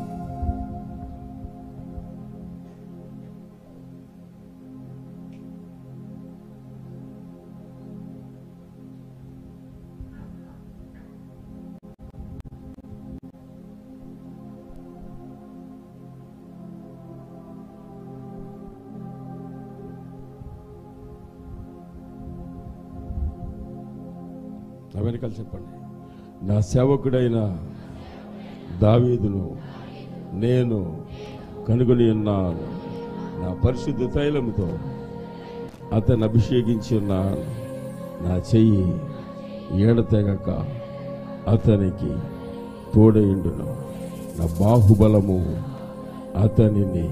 అమెరికాలు చెప్పండి నా సేవకుడైన దావీదును నేను కనుగొని ఉన్నాను నా పరిశుద్ధ తైలముతో అతను అభిషేకించి ఉన్నాను నా చెయ్యి ఏడతెగక అతనికి తోడయుండును నా బాహుబలము అతనిని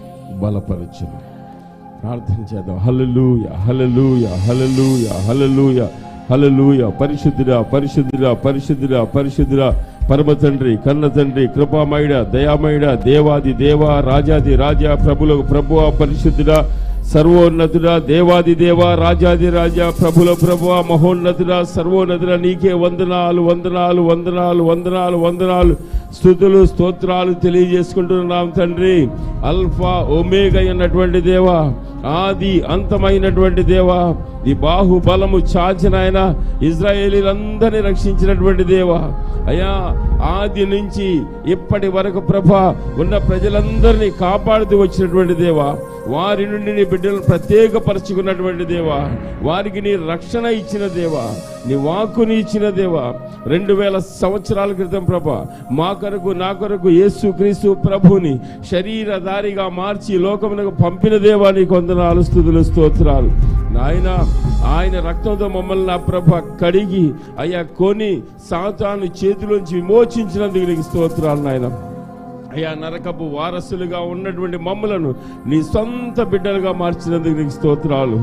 బలపరచును ప్రార్థన చేద్దాం హల్లెలూయ హల్లెలూయ హల్లెలూయ హల్లెలూయ హల్లెలూయ పరిశుద్ధుడా పరిశుద్ధుడా పరిశుద్ధుడా పరిశుద్ధుడా పరమ తండ్రి కన్న తండ్రి కృపామయుడ దయామయుడ దేవాది దేవ రాజాది రాజా ప్రభుల ప్రభువ పరిశుద్ధుడా సర్వోన్నతుడా దేవాది దేవ రాజాది రాజా ప్రభుల ప్రభువ మహోన్నతుడా సర్వోన్నతుడా నీకే వందనాలు వందనాలు వందనాలు వందనాలు వందనాలు స్థుతులు స్తోత్రాలు తెలియజేసుకుంటున్నాం తండ్రి అల్ఫా ఒమేగ అన్నటువంటి దేవా ఆది అంతమైనటువంటి దేవా ఈ బాహుబలము చాచిన ఆయన ఇజ్రాయేలీలందరినీ రక్షించినటువంటి దేవా అయ్యా ఆది నుంచి ఇప్పటి వరకు ప్రభ ఉన్న ప్రజలందరినీ కాపాడుతూ వచ్చినటువంటి దేవా వారి నుండి నీ బిడ్డలను ప్రత్యేకపరచుకున్నటువంటి దేవా వారికి నీ రక్షణ ఇచ్చిన దేవా నీ వాక్కుని ఇచ్చిన దేవా రెండు వేల సంవత్సరాల క్రితం ప్రభ మా కొరకు నా కొరకు యేసు క్రీస్తు ప్రభుని శరీరధారిగా మార్చి లోకమునకు పంపిన దేవా నీ కొందనాలు స్థుతులు స్తోత్రాలు నాయన ఆయన రక్తంతో మమ్మల్ని నా ప్రభ కడిగి అయ్యా కొని సాతాను చేతిలోంచి విమోచించినందుకు నీకు స్తోత్రాలు నాయన అయ్యా నరకపు వారసులుగా ఉన్నటువంటి మమ్మలను నీ సొంత బిడ్డలుగా మార్చినందుకు నీకు స్తోత్రాలు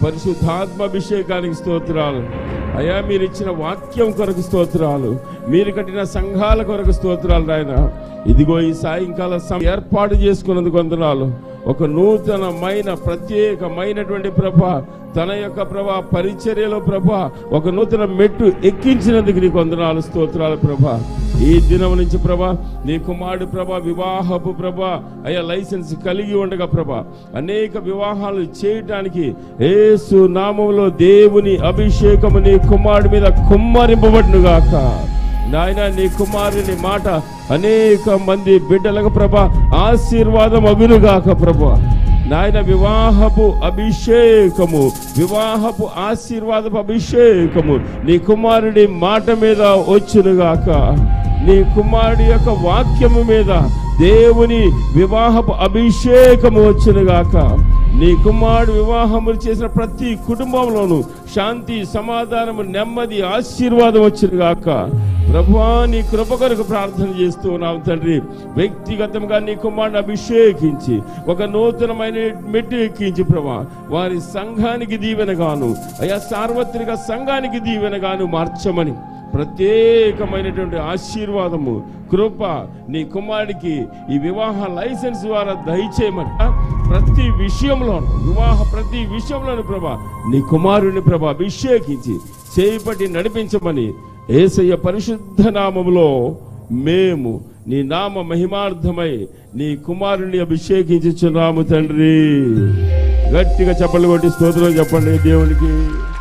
పరిశుద్ధాత్మాభిషేకానికి స్తోత్రాలు అయ్యా మీరు ఇచ్చిన వాక్యం కొరకు స్తోత్రాలు మీరు కట్టిన సంఘాల కొరకు స్తోత్రాలు నాయన ఇదిగో ఈ సాయంకాల సమయం ఏర్పాటు చేసుకున్నందుకు వందనాలు ఒక నూతనమైన ప్రత్యేకమైనటువంటి ప్రభ తన యొక్క ప్రభ పరిచర్యలో ప్రభ ఒక నూతన మెట్టు ఎక్కించినందుకు నీకు వందనాలు స్తోత్రాలు ప్రభ ఈ దినం నుంచి ప్రభ నీ కుమారుడు ప్రభ వివాహపు ప్రభ అయ్యా లైసెన్స్ కలిగి ఉండగా ప్రభ అనేక వివాహాలు చేయటానికి ఏసు నామంలో దేవుని అభిషేకము నీ కుమారుడి మీద కుమ్మరింపబడును గాక నాయన నీ కుమారుని మాట అనేక మంది బిడ్డలకు ప్రభ ఆశీర్వాదం అగునుగాక ప్రభ నాయన వివాహపు అభిషేకము వివాహపు ఆశీర్వాదపు అభిషేకము నీ కుమారుడి మాట మీద వచ్చునుగాక నీ కుమారుడి యొక్క వాక్యము మీద దేవుని వివాహపు అభిషేకము వచ్చునుగాక నీ కుమారుడు వివాహములు చేసిన ప్రతి కుటుంబంలోనూ శాంతి సమాధానము నెమ్మది ఆశీర్వాదం వచ్చునుగాక ప్రభువా నీ కృప కొరకు ప్రార్థన చేస్తూ ఉన్నాం తండ్రి వ్యక్తిగతంగా నీ కుమారుని అభిషేకించి ఒక నూతనమైన మెట్టు ఎక్కించి ప్రభా వారి సంఘానికి దీవెనగాను అయా సార్వత్రిక సంఘానికి దీవెనగాను మార్చమని ప్రత్యేకమైనటువంటి ఆశీర్వాదము కృప నీ కుమారుడికి ఈ వివాహ లైసెన్స్ ద్వారా దయచేయమని ప్రతి విషయంలో వివాహ ప్రతి విషయంలోను ప్రభా నీ కుమారుని ప్రభా అభిషేకించి చేపట్టి నడిపించమని ఏసయ్య పరిశుద్ధ నామములో మేము నీ నామ మహిమార్థమై నీ కుమారుని అభిషేకించుచున్నాము తండ్రి గట్టిగా చెప్పలు కొట్టి స్తోత్రం చెప్పండి దేవునికి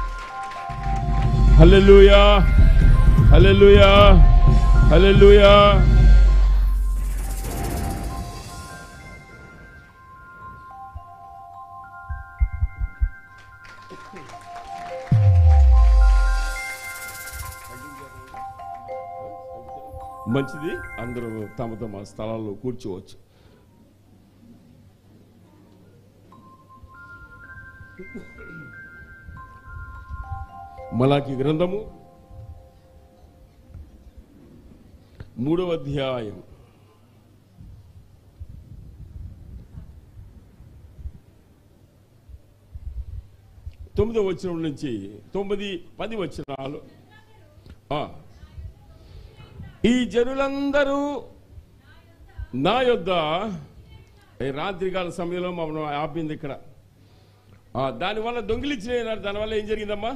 హల్లెలూయా హల్లెలూయా హల్లెలూయా మంచిది అందరూ తమ తమ స్థలాల్లో కూర్చోవచ్చు మలాకి గ్రంథము మూడవ అధ్యాయం తొమ్మిదవ వచనం నుంచి తొమ్మిది పది వచనాలు ఆ. ఈ జనులందరూ నా యొద్ద ఈ రాత్రికాల సమయంలో మమ్మల్ని ఆపింది ఇక్కడ ఆ, దానివల్ల దొంగిలించిన దానివల్ల ఏం జరిగిందమ్మా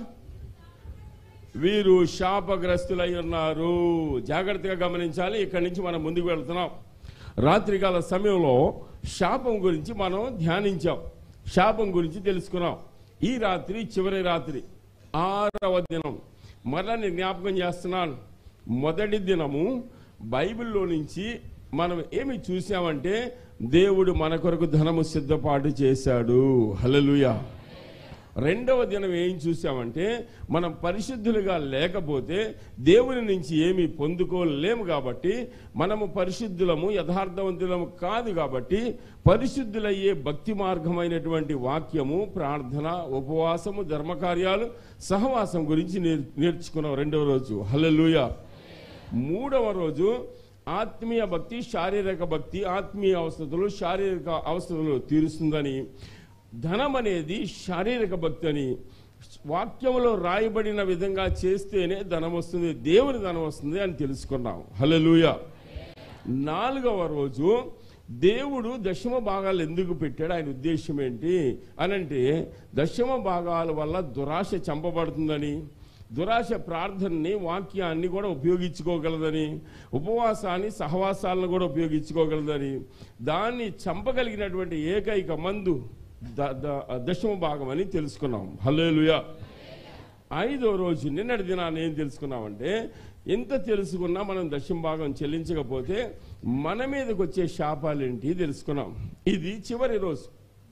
వీరు శాపగ్రస్తులై ఉన్నారు జాగ్రత్తగా గమనించాలి ఇక్కడి నుంచి మనం ముందుకు వెళ్తున్నాం రాత్రికాల సమయంలో శాపం గురించి మనం ధ్యానించాం శాపం గురించి తెలుసుకున్నాం ఈ రాత్రి చివరి రాత్రి ఆరవ దినం మరలా నేను జ్ఞాపకం చేస్తున్నాను మొదటి దినము బైబిల్లో నుంచి మనం ఏమి చూసామంటే దేవుడు మన కొరకు ధనము సిద్ధపాటు చేశాడు హల్లెలూయా రెండవ దినం ఏం చూసామంటే మనం పరిశుద్ధులుగా లేకపోతే దేవుని నుంచి ఏమీ పొందుకోలేము కాబట్టి మనము పరిశుద్ధులము యథార్థవంతులము కాదు కాబట్టి పరిశుద్ధులయ్యే భక్తి మార్గమైనటువంటి వాక్యము ప్రార్థన ఉపవాసము ధర్మకార్యాలు సహవాసం గురించి నేర్- నేర్చుకున్నాం రెండవ రోజు హల్లెలూయా మూడవ రోజు ఆత్మీయ భక్తి శారీరక భక్తి ఆత్మీయ అవస్థలు శారీరక అవస్థలు తీరుస్తుందని ధనం అనేది శారీరక భక్తి అని వాక్యంలో రాయబడిన విధంగా చేస్తేనే ధనం వస్తుంది దేవుని ధనం వస్తుంది అని తెలుసుకున్నాం హల్లెలూయా నాలుగవ రోజు దేవుడు దశమ భాగాలు ఎందుకు పెట్టాడు ఆయన ఉద్దేశం ఏంటి అనంటే దశమ భాగాల వల్ల దురాశ చంపబడుతుందని దురాశ ప్రార్థనని వాక్యాన్ని కూడా ఉపయోగించుకోగలదని ఉపవాసాన్ని సహవాసాలను కూడా ఉపయోగించుకోగలదని దాన్ని చంపగలిగినటువంటి ఏకైక మందు ద- ద- దశమ భాగం అని తెలుసుకున్నాం హల్లేలుయా ఐదో రోజు నిన్నటి దినాన్ని ఏం తెలుసుకున్నామంటే ఎంత తెలుసుకున్నా మనం దశమ భాగం చెల్లించకపోతే మన మీదకి వచ్చే శాపాలేంటి తెలుసుకున్నాం ఇది చివరి రోజు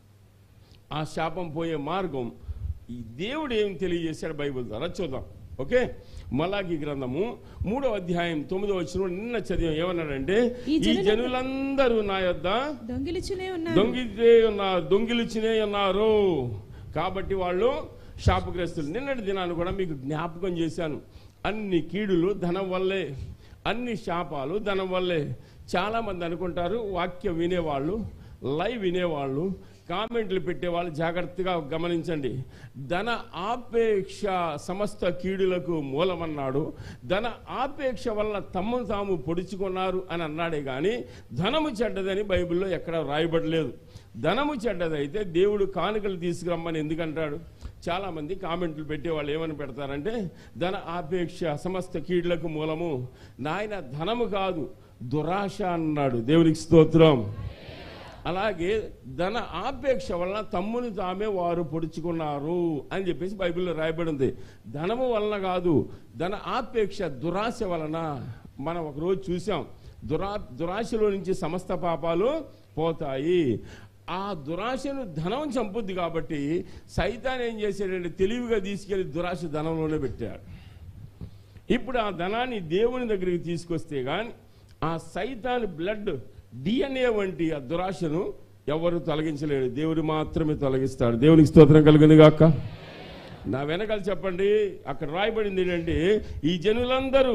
ఆ శాపం పోయే మార్గం ఈ దేవుడు ఏం తెలియజేశాడు బైబిల్ ద్వారా చూద్దాం ఓకే మలాకి గ్రంథము మూడవ అధ్యాయం తొమ్మిదో వచ్చిన నిన్న చదివాం ఏమన్నాడంటే ఈ ఈ జనుల- జనులందరూ నా యొద్ద దొంగిలిచునే ఉన్నారు దొంగితే ఉన్నారు దొంగిలిచినే ఉన్నారు కాబట్టి వాళ్ళు శాపగ్రస్తులు నిన్నటి దినాన్ని కూడా మీకు జ్ఞాపకం చేశాను అన్ని కీడులు ధనం వల్లే అన్ని శాపాలు ధనం వల్లే చాలా మంది అనుకుంటారు వాక్యం వినేవాళ్ళు లైవ్ వినేవాళ్ళు కామెంట్లు పెట్టేవాళ్ళు జాగ్రత్తగా గమనించండి ధన ఆపేక్ష సమస్త కీడులకు మూలమన్నాడు ధన ఆపేక్ష వల్ల తమ్మును తాము పొడుచుకున్నారు అని అన్నాడే కానీ ధనము చెడ్డదని బైబిల్లో ఎక్కడ రాయబడలేదు ధనము చెడ్డదైతే దేవుడు కానుకలు తీసుకురమ్మని ఎందుకంటాడు చాలా మంది కామెంట్లు పెట్టేవాళ్ళు ఏమని పెడతారంటే ధన ఆపేక్ష సమస్త కీడులకు మూలము నాయన ధనము కాదు దురాశ అన్నాడు దేవునికి స్తోత్రం అలాగే ధన ఆపేక్ష వలన తమ్ముని తామే వారు పొడుచుకున్నారు అని చెప్పేసి బైబిల్లో రాయబడి ఉంది ధనము వలన కాదు ధన ఆపేక్ష దురాశ వలన మనం ఒకరోజు చూసాం దురా దురాశలో నుంచి సమస్త పాపాలు పోతాయి ఆ దురాశను ధనం చంపుద్ది కాబట్టి సైతాన్ ఏం చేశాడంటే తెలివిగా తీసుకెళ్లి దురాశ ధనంలోనే పెట్టాడు ఇప్పుడు ఆ ధనాన్ని దేవుని దగ్గరికి తీసుకొస్తే గాని ఆ సైతాన్ బ్లడ్ డిఎన్ఏ వంటి ఆ దురాశను ఎవరు తొలగించలేడు దేవుడు మాత్రమే తొలగిస్తాడు దేవునికి స్తోత్రం కలిగింది గాక నా వెనకాల చెప్పండి అక్కడ రాయబడింది ఏంటంటే ఈ జనులందరూ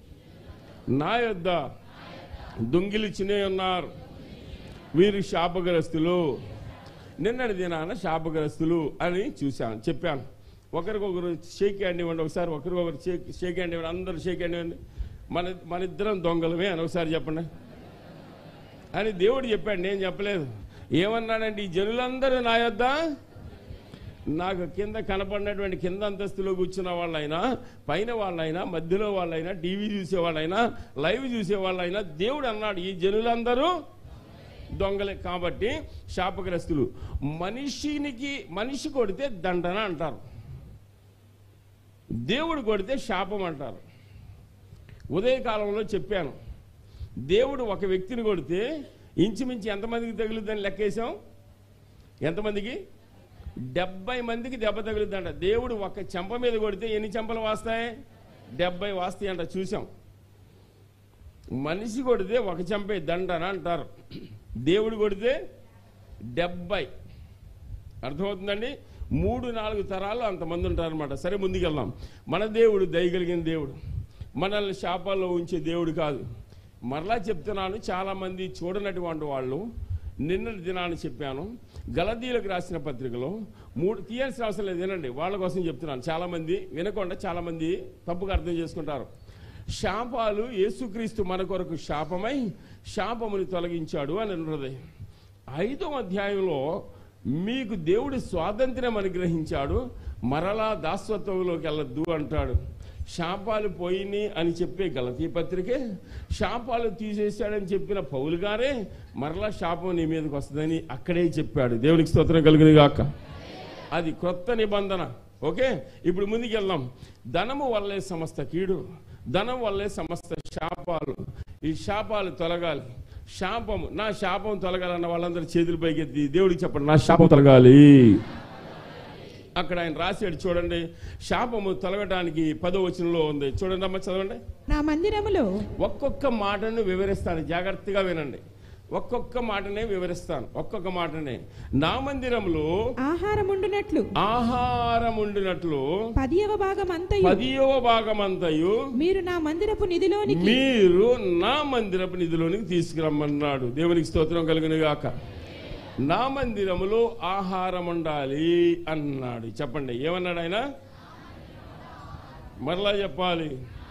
నా యొద్ద దొంగిలిచినే ఉన్నారు వీరు శాపగ్రస్తులు నిన్నటి దినాన శాపగ్రస్తులు అని చూశాను చెప్పాను ఒకరికొకరు షేక్ హ్యాండ్ ఇవ్వండి ఒకసారి ఒకరికొకరు షేక్ షేక్ హ్యాండ్ ఇవ్వండి అందరూ షేక్ హ్యాండ్ ఇవ్వండి మన మన ఇద్దరం దొంగలమే అని ఒకసారి చెప్పండి అని దేవుడు చెప్పాడు నేను చెప్పలేదు ఏమన్నాడంటే ఈ జనులందరూ నా యొద్ద నాకు కింద కనపడినటువంటి కింద అంతస్తులో కూర్చున్న వాళ్ళైనా పైన వాళ్ళైనా మధ్యలో వాళ్ళైనా టీవీ చూసే వాళ్ళైనా లైవ్ చూసే వాళ్ళైనా దేవుడు అన్నాడు ఈ జనులందరూ దొంగలే కాబట్టి శాపగ్రస్తులు మనిషినికి మనిషి కొడితే దండన అంటారు దేవుడు కొడితే శాపం అంటారు ఉదయకాలంలో చెప్పాను దేవుడు ఒక వ్యక్తిని కొడితే ఇంచుమించు ఎంతమందికి తగులుద్దని లెక్కేశాం ఎంతమందికి డెబ్బై మందికి దెబ్బ తగులుద్దంట దేవుడు ఒక చెంప మీద కొడితే ఎన్ని చెంపలు వాస్తాయి డెబ్బై వాస్తాయి అంట చూసాం మనిషి కొడితే ఒక చెంపే దండన అంటారు దేవుడు కొడితే డెబ్బై అర్థమవుతుందండి మూడు నాలుగు తరాలు అంతమంది ఉంటారనమాట సరే ముందుకెళ్దాం మన దేవుడు దయగలిగిన దేవుడు మనల్ని శాపాల్లో ఉంచే దేవుడు కాదు మరలా చెప్తున్నాను చాలామంది చూడనటువంటి వాళ్ళు నిన్నటి దినాన్ని చెప్పాను గలదీలకు రాసిన పత్రికలో మూడు తీయాల్సిన అవసరం లేదు వినండి వాళ్ళ కోసం చెప్తున్నాను చాలామంది వినకుండా చాలామంది తప్పుగా అర్థం చేసుకుంటారు శాపాలు యేసుక్రీస్తు మన కొరకు శాపమై శాపముని తొలగించాడు అని ఉన్నది ఐదో అధ్యాయంలో మీకు దేవుడి స్వాతంత్ర్యం అనుగ్రహించాడు మరలా దాస్వత్వంలోకి వెళ్ళొద్దు అంటాడు శాపాలు పోయినాయి అని చెప్పే గలతీ పత్రికే శాపాలు తీసేశాడని చెప్పిన పౌలు గారే మరలా శాపం నీ మీదకి వస్తుందని అక్కడే చెప్పాడు దేవునికి స్తోత్రం కలుగుని గాక అది క్రొత్త నిబంధన ఓకే ఇప్పుడు ముందుకు వెళ్దాం ధనము వల్లే సమస్త కీడు ధనం వల్లే సమస్త శాపాలు ఈ శాపాలు తొలగాలి శాపము నా శాపం తొలగాలన్న వాళ్ళందరూ చేతులు పైకెత్తి దేవుడికి చెప్పండి నా శాపం తొలగాలి అక్కడ ఆయన రాశాడు చూడండి శాపము తొలగడానికి పదో వచనంలో ఉంది చూడండి అమ్మ చదవండి నా మందిరములో ఒక్కొక్క మాటను వివరిస్తాను జాగ్రత్తగా వినండి ఒక్కొక్క మాటనే వివరిస్తాను ఒక్కొక్క మాటనే నా మందిరంలో ఆహారం ఉండునట్లు ఆహారం ఉండినట్లు పదియవ భాగం అంతయు పదియవ భాగమంతయు మీరు నా మందిరపు నిధిలోనికి మీరు నా మందిరపు నిధిలోనికి తీసుకురమ్మన్నాడు దేవునికి స్తోత్రం కలిగిన గాక నా మందిరములో ఆహారం ఉండాలి అన్నాడు చెప్పండి ఏమన్నాడు ఆయన మరలా చెప్పాలి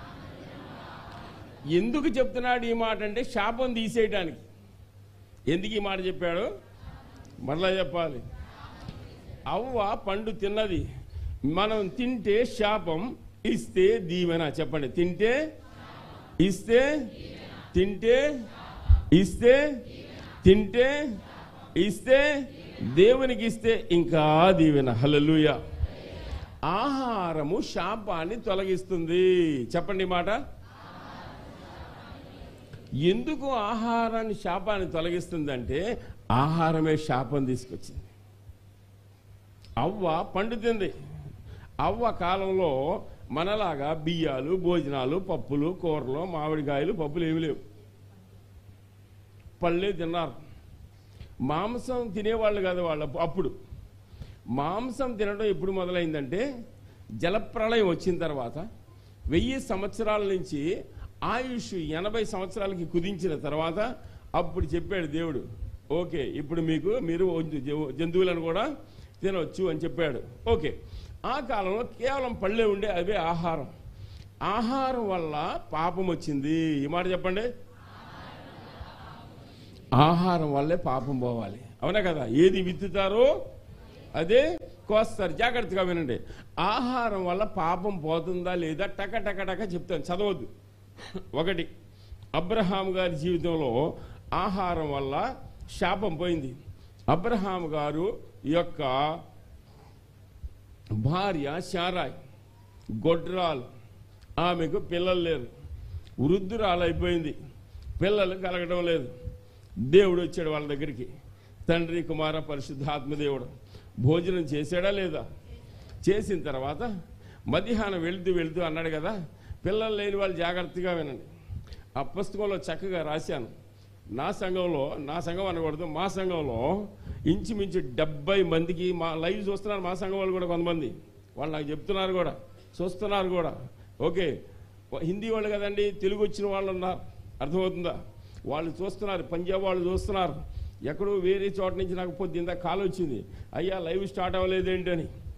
ఎందుకు చెప్తున్నాడు ఈ మాట అంటే శాపం తీసేయడానికి ఎందుకు ఈ మాట చెప్పాడు మరలా చెప్పాలి అవ్వ పండు తిన్నది మనం తింటే శాపం ఇస్తే దీవెన చెప్పండి తింటే ఇస్తే తింటే ఇస్తే తింటే ఇస్తే దేవునికి ఇస్తే ఇంకా దీవెన హల్లెలూయ ఆహారము శాపాన్ని తొలగిస్తుంది చెప్పండి ఈ మాట ఎందుకు ఆహారాన్ని శాపాన్ని తొలగిస్తుందంటే ఆహారమే శాపం తీసుకొచ్చింది అవ్వ పండుతుంది అవ్వ కాలంలో మనలాగా బియ్యాలు భోజనాలు పప్పులు కూరలు మామిడికాయలు పప్పులు ఏమి లేవు పళ్ళే తిన్నారు మాంసం తినేవాళ్ళు కాదు వాళ్ళు అప్పుడు మాంసం తినడం ఎప్పుడు మొదలైందంటే జలప్రళయం వచ్చిన తర్వాత వెయ్యి సంవత్సరాల నుంచి ఆయుష్ ఎనభై సంవత్సరాలకి కుదించిన తర్వాత అప్పుడు చెప్పాడు దేవుడు ఓకే ఇప్పుడు మీకు మీరు జ- జంతువులను కూడా తినవచ్చు అని చెప్పాడు ఓకే ఆ కాలంలో కేవలం పళ్ళే ఉండే అవే ఆహారం ఆహారం వల్ల పాపం వచ్చింది ఈ మాట చెప్పండి ఆహారం వల్లే పాపం పోవాలి అవునా కదా ఏది విత్తుతారో అదే కోస్తారు జాగ్రత్తగా వినండి ఆహారం వల్ల పాపం పోతుందా లేదా టక టక టక చెప్తాను చదవద్దు ఒకటి అబ్రహాం గారి జీవితంలో ఆహారం వల్ల శాపం పోయింది అబ్రహాం గారు యొక్క భార్య శారాయ్ గొడ్రాలు ఆమెకు పిల్లలు లేరు వృద్ధురాలు అయిపోయింది పిల్లలు కలగడం లేదు దేవుడు వచ్చాడు వాళ్ళ దగ్గరికి తండ్రి కుమార పరిశుద్ధాత్మదేవుడు భోజనం చేశాడా లేదా చేసిన తర్వాత మధ్యాహ్నం వెళుతూ వెళుతూ అన్నాడు కదా పిల్లలు లేని వాళ్ళు జాగ్రత్తగా వినండి ఆ పుస్తకంలో చక్కగా రాశాను నా సంఘంలో నా సంఘం అనకూడదు మా సంఘంలో ఇంచుమించు డెబ్బై మందికి మా లైవ్ చూస్తున్నారు మా సంఘం వాళ్ళు కూడా కొంతమంది వాళ్ళు నాకు చెప్తున్నారు కూడా చూస్తున్నారు కూడా ఓకే హిందీ వాళ్ళు కదండి తెలుగు వచ్చిన వాళ్ళు ఉన్నారు అర్థమవుతుందా వాళ్ళు చూస్తున్నారు పంజాబ్ వాళ్ళు చూస్తున్నారు ఎక్కడో వేరే చోట నుంచి నాకు పొద్దున్న కాల్ వచ్చింది అయ్యా లైవ్ స్టార్ట్ అవ్వలేదేంటి అని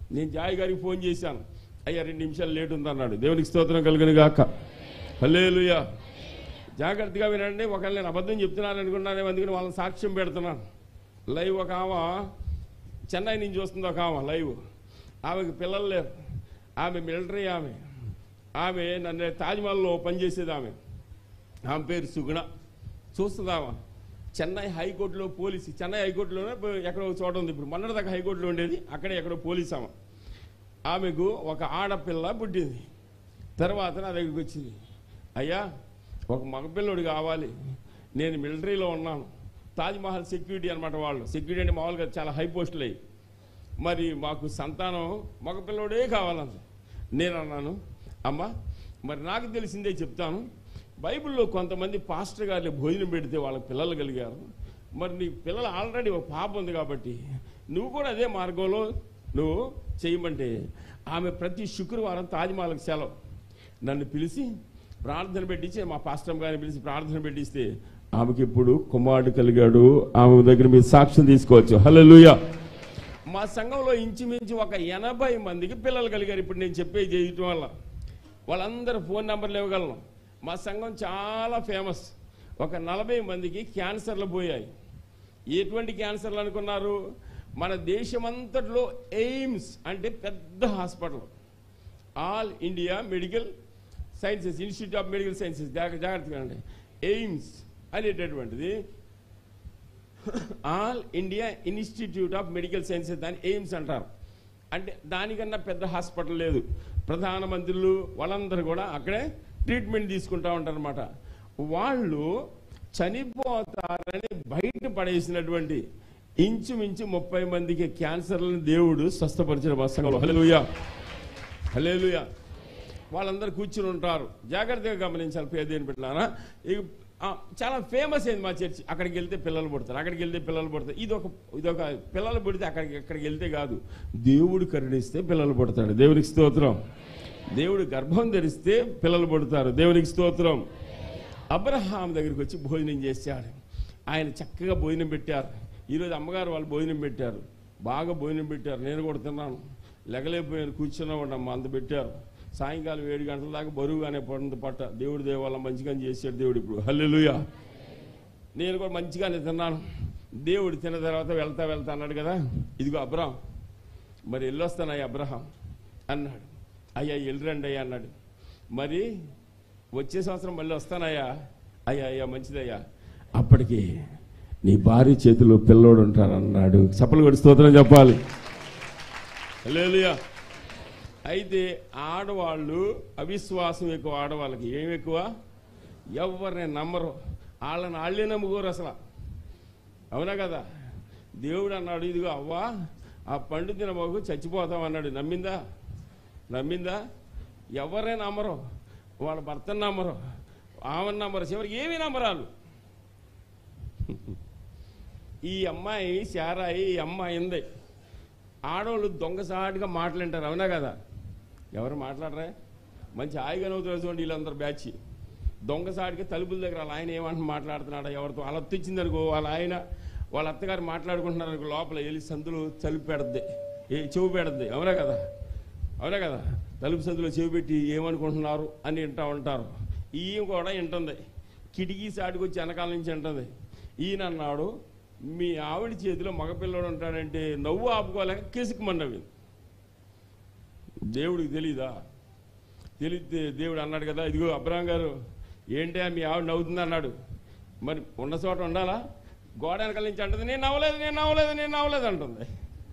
నేను జాయ్ గారికి ఫోన్ చేశాను అయ్యా రెండు నిమిషాలు లేట్ ఉందన్నాడు దేవునికి స్తోత్రం కలుగును గాక హల్లేలుయా జాగ్రత్తగా వినండి ఒకవేళ నేను అబద్ధం చెప్తున్నాను అనుకున్నాను అందుకని వాళ్ళని సాక్ష్యం పెడుతున్నాను లైవ్ ఒక ఆమె చెన్నై నుంచి వస్తుంది ఒక ఆమె లైవ్ ఆమెకి పిల్లలు లేరు ఆమె మిలిటరీ ఆమె ఆమె నన్ను తాజ్మహల్లో పనిచేసేది ఆమె ఆమె పేరు సుగుణ చూస్తుందామా చెన్నై హైకోర్టులో పోలీసు చెన్నై హైకోర్టులోనే పో- ఎక్కడో ఒక చోట ఉంది ఇప్పుడు మొన్నటిదాకా హైకోర్టులో ఉండేది అక్కడే ఎక్కడో పోలీస్ ఆమె ఆమెకు ఒక ఆడపిల్ల పుట్టింది తర్వాత నా దగ్గరికి వచ్చింది అయ్యా ఒక మగపిల్లడు కావాలి నేను మిలిటరీలో ఉన్నాను తాజ్మహల్ సెక్యూరిటీ అనమాట వాళ్ళు సెక్యూరిటీ అంటే మామూలుగా చాలా హై పోస్టులు అయ్యి మరి మాకు సంతానం మగపిల్లడే కావాలంది నేను అన్నాను అమ్మా మరి నాకు తెలిసిందే చెప్తాను బైబిల్లో కొంతమంది పాస్టర్ గారిని భోజనం పెడితే వాళ్ళ పిల్లలు కలిగారు మరి నీ పిల్లలు ఆల్రెడీ ఒక పాప ఉంది కాబట్టి నువ్వు కూడా అదే మార్గంలో నువ్వు చేయమంటే ఆమె ప్రతి శుక్రవారం తాజ్మహల్కి సెలవు నన్ను పిలిచి ప్రార్థన పెట్టించి మా పాస్టర్ గారిని పిలిచి ప్రార్థన పెట్టిస్తే ఆమెకి ఇప్పుడు కుమారుడు కలిగాడు ఆమె దగ్గర మీరు సాక్ష్యం తీసుకోవచ్చు హల్లెలూయా మా సంఘంలో ఇంచుమించు ఒక ఎనభై మందికి పిల్లలు కలిగారు ఇప్పుడు నేను చెప్పే చేయటం వల్ల వాళ్ళందరూ ఫోన్ నెంబర్లు ఇవ్వగలను మా సంఘం చాలా ఫేమస్ ఒక నలభై మందికి క్యాన్సర్లు పోయాయి ఎటువంటి క్యాన్సర్లు అనుకున్నారు మన దేశమంతట్లో ఎయిమ్స్ అంటే పెద్ద hospital all India medical sciences institute of medical sciences జాగ్ర- జాగ్రత్తగా అండి ఎయిమ్స్ అనేటటువంటిది all India institute of medical sciences దాన్ని ఎయిమ్స్ అంటారు అంటే దానికన్నా పెద్ద హాస్పిటల్ లేదు ప్రధానమంత్రులు వాళ్ళందరూ కూడా అక్కడే ట్రీట్మెంట్ తీసుకుంటా ఉంటారు అనమాట వాళ్ళు చనిపోతారని బయట పడేసినటువంటి ఇంచుమించు ముప్పై మందికి క్యాన్సర్లను దేవుడు స్వస్థపరిచిన వస్త్రంలో హల్లెలూయా హల్లెలూయా వాళ్ళందరూ కూర్చుని ఉంటారు జాగ్రత్తగా గమనించాలి పేదేని పెట్టినారా ఇక ఆ, చాలా ఫేమస్ అయింది మా చర్చి అక్కడికి వెళ్తే పిల్లలు పుడతారు అక్కడికి వెళ్తే పిల్లలు పుడతారు ఇది ఒక ఇది ఒక పిల్లలు పుడితే అక్కడికి అక్కడికి వెళ్తే కాదు దేవుడు కరుణిస్తే పిల్లలు పుడతాడు దేవునికి స్తోత్రం దేవుడు గర్భం ధరిస్తే పిల్లలు పుడతారు దేవునికి స్తోత్రం అబ్రహాం దగ్గరికి వచ్చి భోజనం చేశాడు ఆయన చక్కగా భోజనం పెట్టారు ఈరోజు అమ్మగారు వాళ్ళు భోజనం పెట్టారు బాగా భోజనం పెట్టారు నేను కూడా తిన్నాను లెగలేకపోయాను కూర్చున్నా ఉండమ్మా అంత పెట్టారు సాయంకాలం ఏడు గంటల దాకా బరువుగానే పడింది పట్ట దేవుడి దేవాల మంచిగా చేశాడు దేవుడు ఇప్పుడు హల్లెలూయా నేను కూడా మంచిగానే తిన్నాను దేవుడు తిన్న తర్వాత వెళ్తా వెళ్తా అన్నాడు కదా ఇదిగో అబ్రహాం మరి వెళ్ళొస్తానయ్యా అబ్రహాం అన్నాడు అయ్యా వెళ్ళరండి అయ్యా అన్నాడు మరి వచ్చే సంవత్సరం మళ్ళీ వస్తానయ్యా అయ్యా అయ్యా మంచిదయ్యా అప్పటికి నీ భార్య చేతిలో పిల్లోడు ఉంటారన్నాడు చప్పలు కొట్టి స్తోత్రం చెప్పాలి హల్లెలూయా అయితే ఆడవాళ్ళు అవిశ్వాసం ఎక్కువ ఆడవాళ్ళకి ఏం ఎక్కువ ఎవరిని నమ్మరు వాళ్ళని వాళ్ళే నమ్ముకోరు అసలు అవునా కదా దేవుడు అన్నాడు ఇదిగో అవ్వా ఆ పండు తినబోకు చచ్చిపోతాం అన్నాడు నమ్మిందా నమ్మిందా ఎవరే నమ్మరు వాళ్ళ భర్తను నమ్మరు ఆమెను నమ్మరు చివరికి ఏమీ నమ్మరాలు ఈ అమ్మాయి శారాయి ఈ అమ్మాయి ఉంది ఆడవాళ్ళు దొంగసాటుగా మాట్లాంటారు అవునా కదా ఎవరు మాట్లాడరా మంచి హాయిగా నవ్వుతారు చూడండి వీళ్ళందరూ బ్యాచ్ దొంగసాటిగా తలుపుల దగ్గర వాళ్ళ ఆయన ఏమంటున్నా మాట్లాడుతున్నాడు ఎవరితో వాళ్ళ అత్త ఇచ్చిందనుకో వాళ్ళ ఆయన వాళ్ళ అత్తగారు మాట్లాడుకుంటున్నారు అనుకో లోపల వెళ్ళి సందులో తలుపు పెడద్ది ఏ చెవు పెడద్ది అవునా కదా అవునా కదా తలుపు సందులో చెవి పెట్టి ఏమనుకుంటున్నారు అని వింటా ఉంటారు ఈయన కూడా వింటుంది కిటికీ సాటికి వచ్చి వెనకాల నుంచి వింటుంది ఈయన అన్నాడు మీ ఆవిడ చేతిలో మగపిల్లడు ఉంటాడంటే నవ్వు ఆపుకోలేక కిసుకుమన్నవి దేవుడికి తెలీదా తెలిస్తే దేవుడు అన్నాడు కదా ఇదిగో అబ్రహం గారు ఏంటి మీ ఆవిడ నవ్వుతుంది అన్నాడు మరి ఉన్న చోట ఉండాలా గోడ వెనకాల నుంచి అంటుంది నేను నవ్వలేదు నేను నవ్వలేదు నేను నవ్వలేదు అంటుంది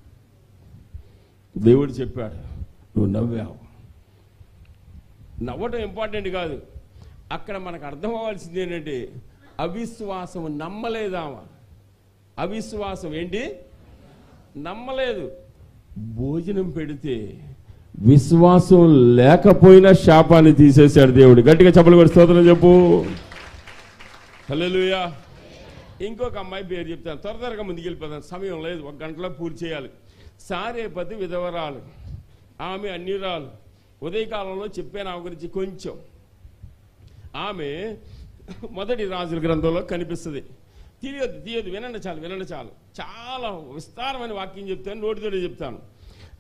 దేవుడు చెప్పాడు నువ్వు నవ్వావు నవ్వటం ఇంపార్టెంట్ కాదు అక్కడ మనకు అర్థం అవ్వాల్సింది ఏంటంటే అవిశ్వాసం నమ్మలేదామా అవిశ్వాసం ఏంటి నమ్మలేదు భోజనం పెడితే విశ్వాసం లేకపోయినా శాపాన్ని తీసేశాడు దేవుడు గట్టిగా చెప్పలు కూడా స్తోత్రం చెప్పు హల్లెలూయా ఇంకొక అమ్మాయి పేరు చెప్తాను త్వర త్వరగా ముందుకు వెళ్ళిపోతాను సమయం లేదు ఒక గంటలో పూర్తి చేయాలి సారేపతి విధవరాలు ఆమె అన్యురాలు ఉదయకాలంలో చెప్పాను ఆమె గురించి కొంచెం ఆమె మొదటి రాజుల గ్రంథంలో కనిపిస్తుంది తీయదు తీయదు వినండి చాలు వినండి చాలు చాలా విస్తారమైన వాక్యం చెప్తాను నోటితోనే చెప్తాను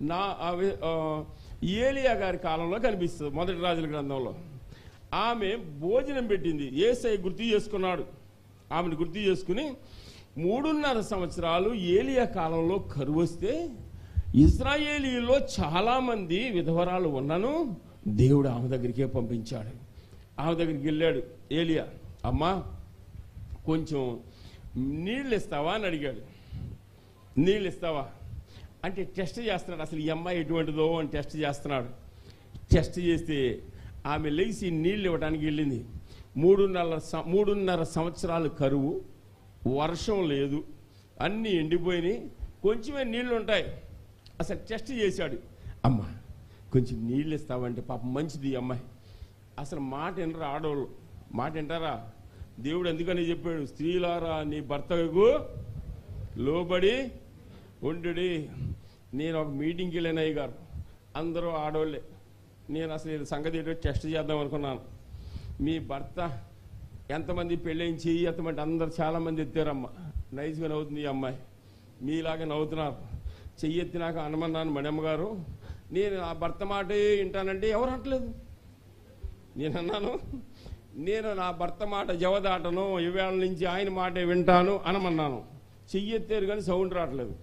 నా అవి- ఆ, ఏలియా గారి కాలంలో కనిపిస్తుంది మొదటి రాజుల గ్రంథంలో ఆమె భోజనం పెట్టింది ఏసై గుర్తు చేసుకున్నాడు ఆమెను గుర్తు చేసుకుని మూడున్నర సంవత్సరాలు ఏలియా కాలంలో కరువు వస్తే ఇజ్రాయేలీలో చాలా మంది విధవరాలు ఉన్నను దేవుడు ఆమె దగ్గరికే పంపించాడు ఆమె దగ్గరికి వెళ్ళాడు ఏలియా అమ్మా కొంచెం నీళ్ళు ఇస్తావా అని అడిగాడు నీళ్ళు ఇస్తావా అంటే టెస్ట్ చేస్తున్నాడు అసలు ఈ అమ్మాయి ఎటువంటిదో అని టెస్ట్ చేస్తున్నాడు టెస్ట్ చేస్తే ఆమె లేచి నీళ్ళు ఇవ్వడానికి వెళ్ళింది మూడున్నర సం- మూడున్నర సంవత్సరాలు కరువు వర్షం లేదు అన్నీ ఎండిపోయినాయి కొంచెమే నీళ్లు ఉంటాయి అసలు టెస్ట్ చేశాడు అమ్మ కొంచెం నీళ్ళు ఇస్తావంటే పాపం మంచిది ఈ అమ్మాయి అసలు మాట వినరా ఆడవాళ్ళు మాట వింటారా దేవుడు ఎందుకని చెప్పాడు స్త్రీలారా నీ భర్తకు లోబడి ఉండుడి నేను ఒక మీటింగ్కి వెళ్ళాను అయ్య గారు అందరూ ఆడవాళ్ళే నేను అసలు ఈ సంగతి ఏంటో టెస్ట్ చేద్దాం అనుకున్నాను మీ భర్త ఎంతమంది పెళ్ళయించి ఎంతమంది అందరు చాలామంది ఎత్తారమ్మ నైస్గా నవ్వుతుంది ఈ అమ్మాయి మీలాగే నవ్వుతున్నారు చెయ్యెత్తినాక అనమన్నాను మణమ్మ గారు నేను ఆ భర్త మాటే వింటానంటే ఎవరు అంటలేదు నేను అన్నాను నేను నా భర్త మాట జవదాటను ఈవేళ నుంచి ఆయన మాటే వింటాను అనమన్నాను చెయ్యెత్తారు కానీ సౌండ్ రావట్లేదు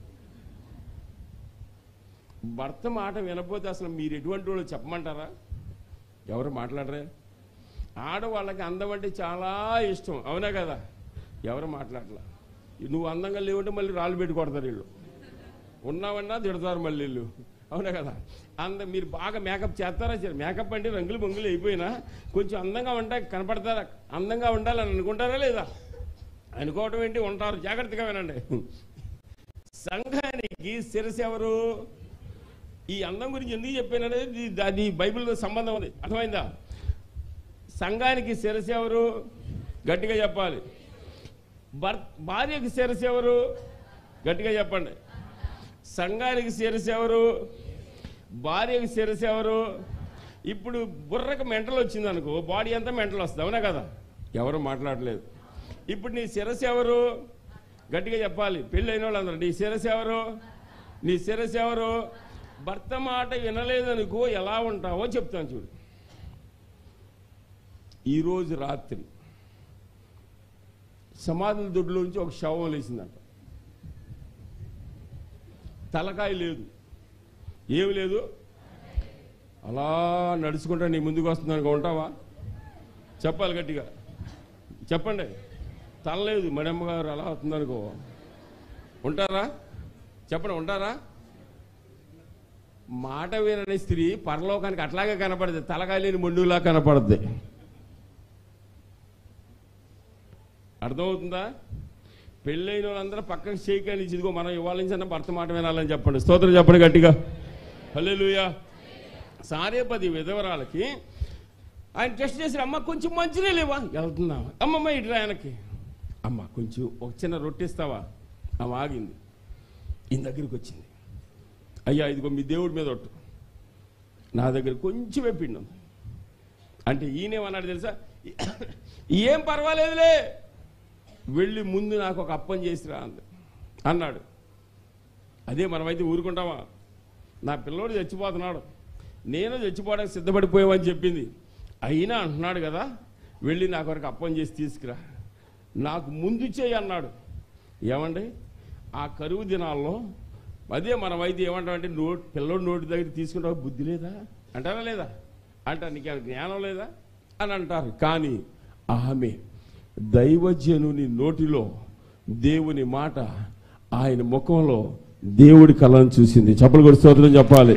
భర్త మాట వినకపోతే అసలు మీరు ఎటువంటి వాళ్ళు చెప్పమంటారా ఎవరు మాట్లాడరే ఆడవాళ్ళకి అందం అంటే చాలా ఇష్టం అవునా కదా ఎవరు మాట్లాడలా నువ్వు అందంగా లేవంటే మళ్ళీ రాళ్ళు పెట్టి కొడతారు వీళ్ళు ఉన్నావన్నా తిడతారు మళ్ళీ వీళ్ళు అవునా కదా అంద మీరు బాగా మేకప్ చేస్తారా చేయరు? మేకప్ అంటే రంగులు బొంగులు అయిపోయినా కొంచెం అందంగా ఉంటా కనపడతారా అందంగా ఉండాలని అనుకుంటారా లేదా అనుకోవటం ఏంటి ఉంటారు జాగ్రత్తగా వినండి సంఘానికి శిరస్సు ఎవరు ఈ అందం గురించి ఎందుకు చెప్పాననేది ఇది- అది బైబిల్తో సంబంధం ఉంది అర్థమైందా సంఘానికి శిరస్సు ఎవరు గట్టిగా చెప్పాలి భర్ భార్యకి శిరస్సు ఎవరు గట్టిగా చెప్పండి సంఘానికి శిరస్సు ఎవరు భార్యకి శిరస్సు ఎవరు ఇప్పుడు బుర్రకు మెంటల్ వచ్చింది అనుకో బాడీ అంతా మెంటల్ వస్తుంది అవునా కదా ఎవరు మాట్లాడలేదు ఇప్పుడు నీ శిరస్సు ఎవరు గట్టిగా చెప్పాలి పెళ్ళి అయిన వాళ్ళందరూ నీ శిరస్సు ఎవరు నీ శిరస్సు ఎవరు భర్త మాట వినలేదనుకో ఎలా ఉంటావో చెప్తాను చూడు ఈరోజు రాత్రి సమాధుల దొడ్లో నుంచి ఒక శవం లేచిందంట తలకాయ లేదు ఏమి లేదు అలా నడుచుకుంటా నీ ముందుకు వస్తుందనుకో ఉంటావా చెప్పాలి గట్టిగా చెప్పండి తల లేదు మడమ్మ గారు అలా అవుతుందనుకో ఉంటారా చెప్పండి ఉంటారా మాట వినని స్త్రీ పరలోకానికి అట్లాగే కనపడుతుంది తలకాయ లేని మొండులా కనపడుద్ది అర్థమవుతుందా పెళ్ళైన వాళ్ళందరూ పక్కకు చేయకాయలు ఇచ్చిదిగో మనం ఇవాళ నుంచి అన్న భర్త మాట వినాలని చెప్పండి స్తోత్రం చెప్పండి గట్టిగా హల్లెలూయా సారేపది విధవరాలకి ఆయన టెస్ట్ చేసి అమ్మ కొంచెం మంచినే లేవా వెళ్తున్నావా అమ్మమ్మ ఇటు ఆయనకి అమ్మ కొంచెం ఒక చిన్న రొట్టిస్తావా ఆమె ఆగింది ఈయన దగ్గరికి వచ్చింది అయ్యా ఇదిగో మీ దేవుడి మీద ఒట్టు నా దగ్గర కొంచెమే పిండం అంటే ఈయనేమన్నాడు తెలుసా ఏం పర్వాలేదులే వెళ్ళి ముందు నాకు ఒక అప్పం చేసిరా అంది అన్నాడు అదే మనమైతే ఊరుకుంటామా నా పిల్లోడు చచ్చిపోతున్నాడు నేను చచ్చిపోవడానికి సిద్ధపడిపోయామని చెప్పింది అయినా అంటున్నాడు కదా వెళ్ళి నాకు వరకు అప్పం చేసి తీసుకురా నాకు ముందు చేయి అన్నాడు ఏమండి ఆ కరువు దినాల్లో అదే మనమైతే ఏమంటామంటే నోట్ పిల్లోడు నోటి దగ్గర తీసుకుంటావు బుద్ధి లేదా అంటారా లేదా అంటారు నీకు ఏమైనా జ్ఞానం లేదా అని అంటారు కానీ ఆమె దైవజనుని నోటిలో దేవుని మాట ఆయన ముఖంలో దేవుడి కళను చూసింది చెప్పలు కూడా స్తోత్రం చెప్పాలి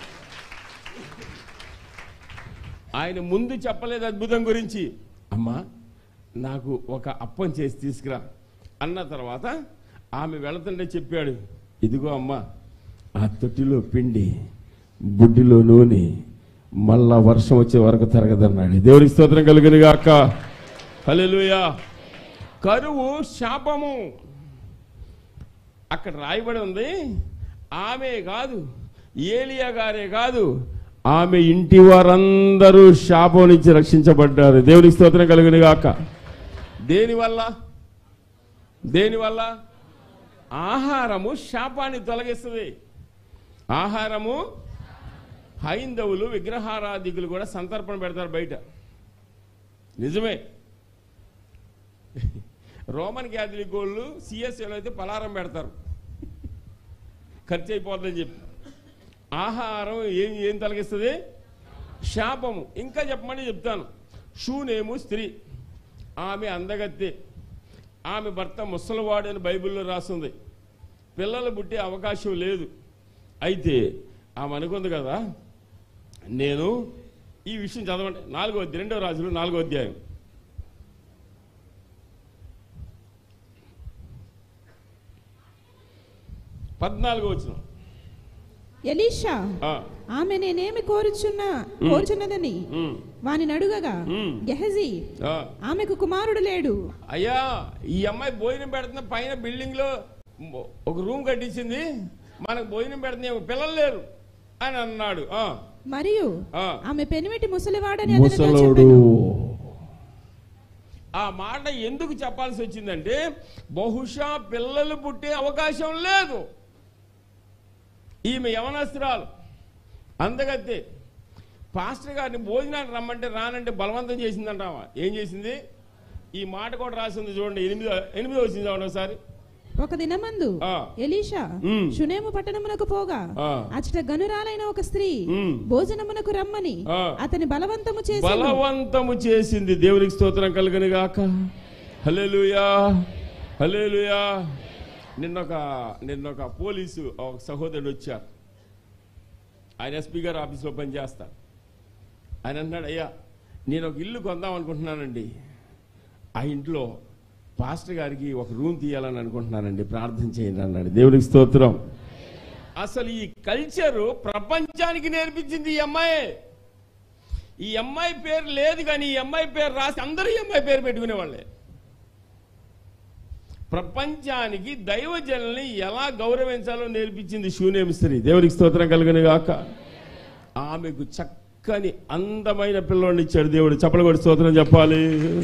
ఆయన ముందు చెప్పలేదు అద్భుతం గురించి అమ్మా నాకు ఒక అప్పం చేసి తీసుకురా అన్న తర్వాత ఆమె వెళుతుంటే చెప్పాడు ఇదిగో అమ్మా ఆ తొట్టిలో పిండి బుడ్డిలో నూనె మళ్ళా వర్షం వచ్చే వరకు తరగదన్నాడు దేవునికి స్తోత్రం కలుగును గాక హల్లెలూయా కరువు శాపము అక్కడ రాయబడి ఉంది ఆమె కాదు ఏలియా గారే కాదు ఆమె ఇంటి వారందరూ శాపం నుంచి రక్షించబడ్డారు దేవునికి స్తోత్రం కలుగును గాక దేనివల్ల దేనివల్ల ఆహారము శాపాన్ని తొలగిస్తుంది ఆహారము హైందవులు విగ్రహారాధికులు కూడా సంతర్పణ పెడతారు బయట నిజమే రోమన్ క్యాథలిక్ వాళ్ళు సిఎస్ఏలో అయితే పలారం పెడతారు ఖర్చు అయిపోతుందని చెప్పి ఆహారం ఏం ఏం తొలగిస్తుంది శాపము ఇంకా చెప్పమని చెప్తాను షూనేము స్త్రీ ఆమె అందగత్తే ఆమె భర్త ముసలివాడు అని బైబిల్లో రాస్తుంది పిల్లలు పుట్టే అవకాశం లేదు అయితే ఆమె అనుకుంది కదా నేను ఈ విషయం చదవండి నాలుగో అధ్యాయం రెండో రాజులు నాలుగో అధ్యాయం పద్నాలుగో వచ్చిన ఎలీషా ఆమె నేనేమి కోరుచున్నా కోరుచున్నదని వాని అడుగగా మ్మ్. గెహజీ ఆమెకు కుమారుడు లేడు అయ్యా ఈ అమ్మాయి భోజనం పెడుతున్న పైన బిల్డింగ్ లో ఒక రూమ్ కట్టించింది మనకు భోజనం పెడుతుంది పిల్లలు లేరు అని అన్నాడు ఆ, మరియు ఆ. ఆమె పెనిమిటి ముసలివాడని అతనితో ముసలోడు చెప్పెను. ఆ మాట ఎందుకు చెప్పాల్సి వచ్చిందంటే బహుశా పిల్లలు పుట్టే అవకాశం లేదు ఈమె యవనస్త్రాలు అందగత్తే పాస్టర్ గారిని భోజనానికి రమ్మంటే రానంటే బలవంతం చేసిందంటావా ఏం చేసింది ఈ మాట కూడా రాసింది చూడండి ఎనిమిదో ఎనిమిదో వచ్చింది చూడండి ఒకసారి ఒక దినమందు ఆ. ఎలీషా మ్మ్. షునేము పట్టణమునకు పోగా ఆ. అచ్చట గనురాలైన ఒక స్త్రీ మ్మ్. భోజనమునకు రమ్మని ఆ. అతని బలవంతము చేసి బలవంతము చేసింది దేవునికి స్తోత్రం కలుగని గాక హల్లెలూయా హల్లెలూయా నిన్నొక నిన్నొక పోలీసు ఒక సహోదరుడు వచ్చారు ఆయన ఎస్పీ గారు ఆఫీస్లో పనిచేస్తారు ఆయన అన్నాడు అయ్యా నేను ఒక ఇల్లు కొందాం అనుకుంటున్నానండి ఆ ఇంట్లో పాస్టర్ గారికి ఒక రూమ్ తీయాలని అనుకుంటున్నానండి ప్రార్థన చేయండి అన్నాడు దేవునికి స్తోత్రం అసలు ఈ కల్చరు ప్రపంచానికి నేర్పించింది ఈ అమ్మాయి ఈ అమ్మాయి పేరు లేదు కానీ ఈ అమ్మాయి పేరు రాసి అందరూ ఈ అమ్మాయి పేరు పెట్టుకునేవాళ్ళే ప్రపంచానికి దైవజనుల్ని ఎలా గౌరవించాలో నేర్పించింది శూన్యం స్త్రీ దేవునికి స్తోత్రం కలిగిన గాక ఆమెకు చక్కని అందమైన పిల్లోడిని ఇచ్చాడు దేవుడు చప్పలు కొట్టి స్తోత్రం చెప్పాలి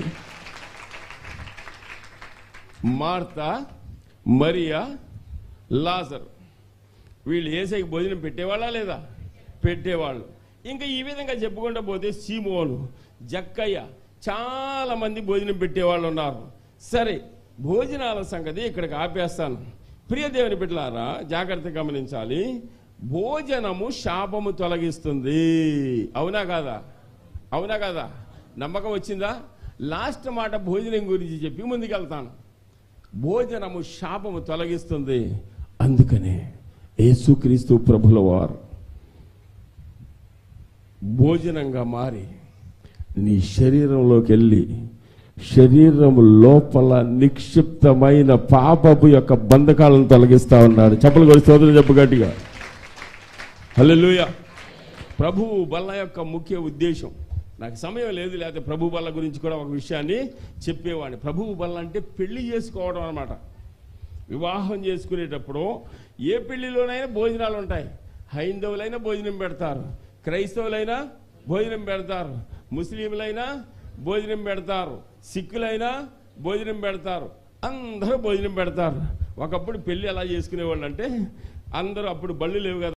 మార్త మరియా లాజరు వీళ్ళు ఏసైకి భోజనం పెట్టేవాళ్ళా లేదా పెట్టేవాళ్ళు ఇంకా ఈ విధంగా చెప్పుకుంటూ పోతే సీమోను జక్కయ్య చాలా మంది భోజనం పెట్టేవాళ్ళు ఉన్నారు సరే భోజనాల సంగతి ఇక్కడికి ఆపేస్తాను ప్రియ దేవుని బిడ్డలారా జాగ్రత్త గమనించాలి భోజనము శాపము తొలగిస్తుంది అవునా కాదా అవునా కాదా నమ్మకం వచ్చిందా లాస్ట్ మాట భోజనం గురించి చెప్పి ముందుకెళ్తాను భోజనము శాపము తొలగిస్తుంది అందుకనే యేసుక్రీస్తు ప్రభుల వారు భోజనంగా మారి నీ శరీరంలోకి వెళ్ళి శరీరము లోపల నిక్షిప్తమైన పాపపు యొక్క బంధకాలను తొలగిస్తా ఉన్నాడు చెప్పలు కూడా సోదరు చెప్పు గట్టిగా హల్లెలూయ ప్రభువు బల్ల యొక్క ముఖ్య ఉద్దేశం నాకు సమయం లేదు లేకపోతే ప్రభు బల్ల గురించి కూడా ఒక విషయాన్ని చెప్పేవాడిని ప్రభువు బల్ల అంటే పెళ్లి చేసుకోవడం అన్నమాట వివాహం చేసుకునేటప్పుడు ఏ పెళ్లిలోనైనా భోజనాలు ఉంటాయి హైందవులైనా భోజనం పెడతారు క్రైస్తవులైనా భోజనం పెడతారు ముస్లింలైనా భోజనం పెడతారు సిక్కులైనా భోజనం పెడతారు అందరూ భోజనం పెడతారు ఒకప్పుడు పెళ్లి ఎలా చేసుకునేవాళ్ళు అంటే అందరూ అప్పుడు బళ్ళు లేవు కదా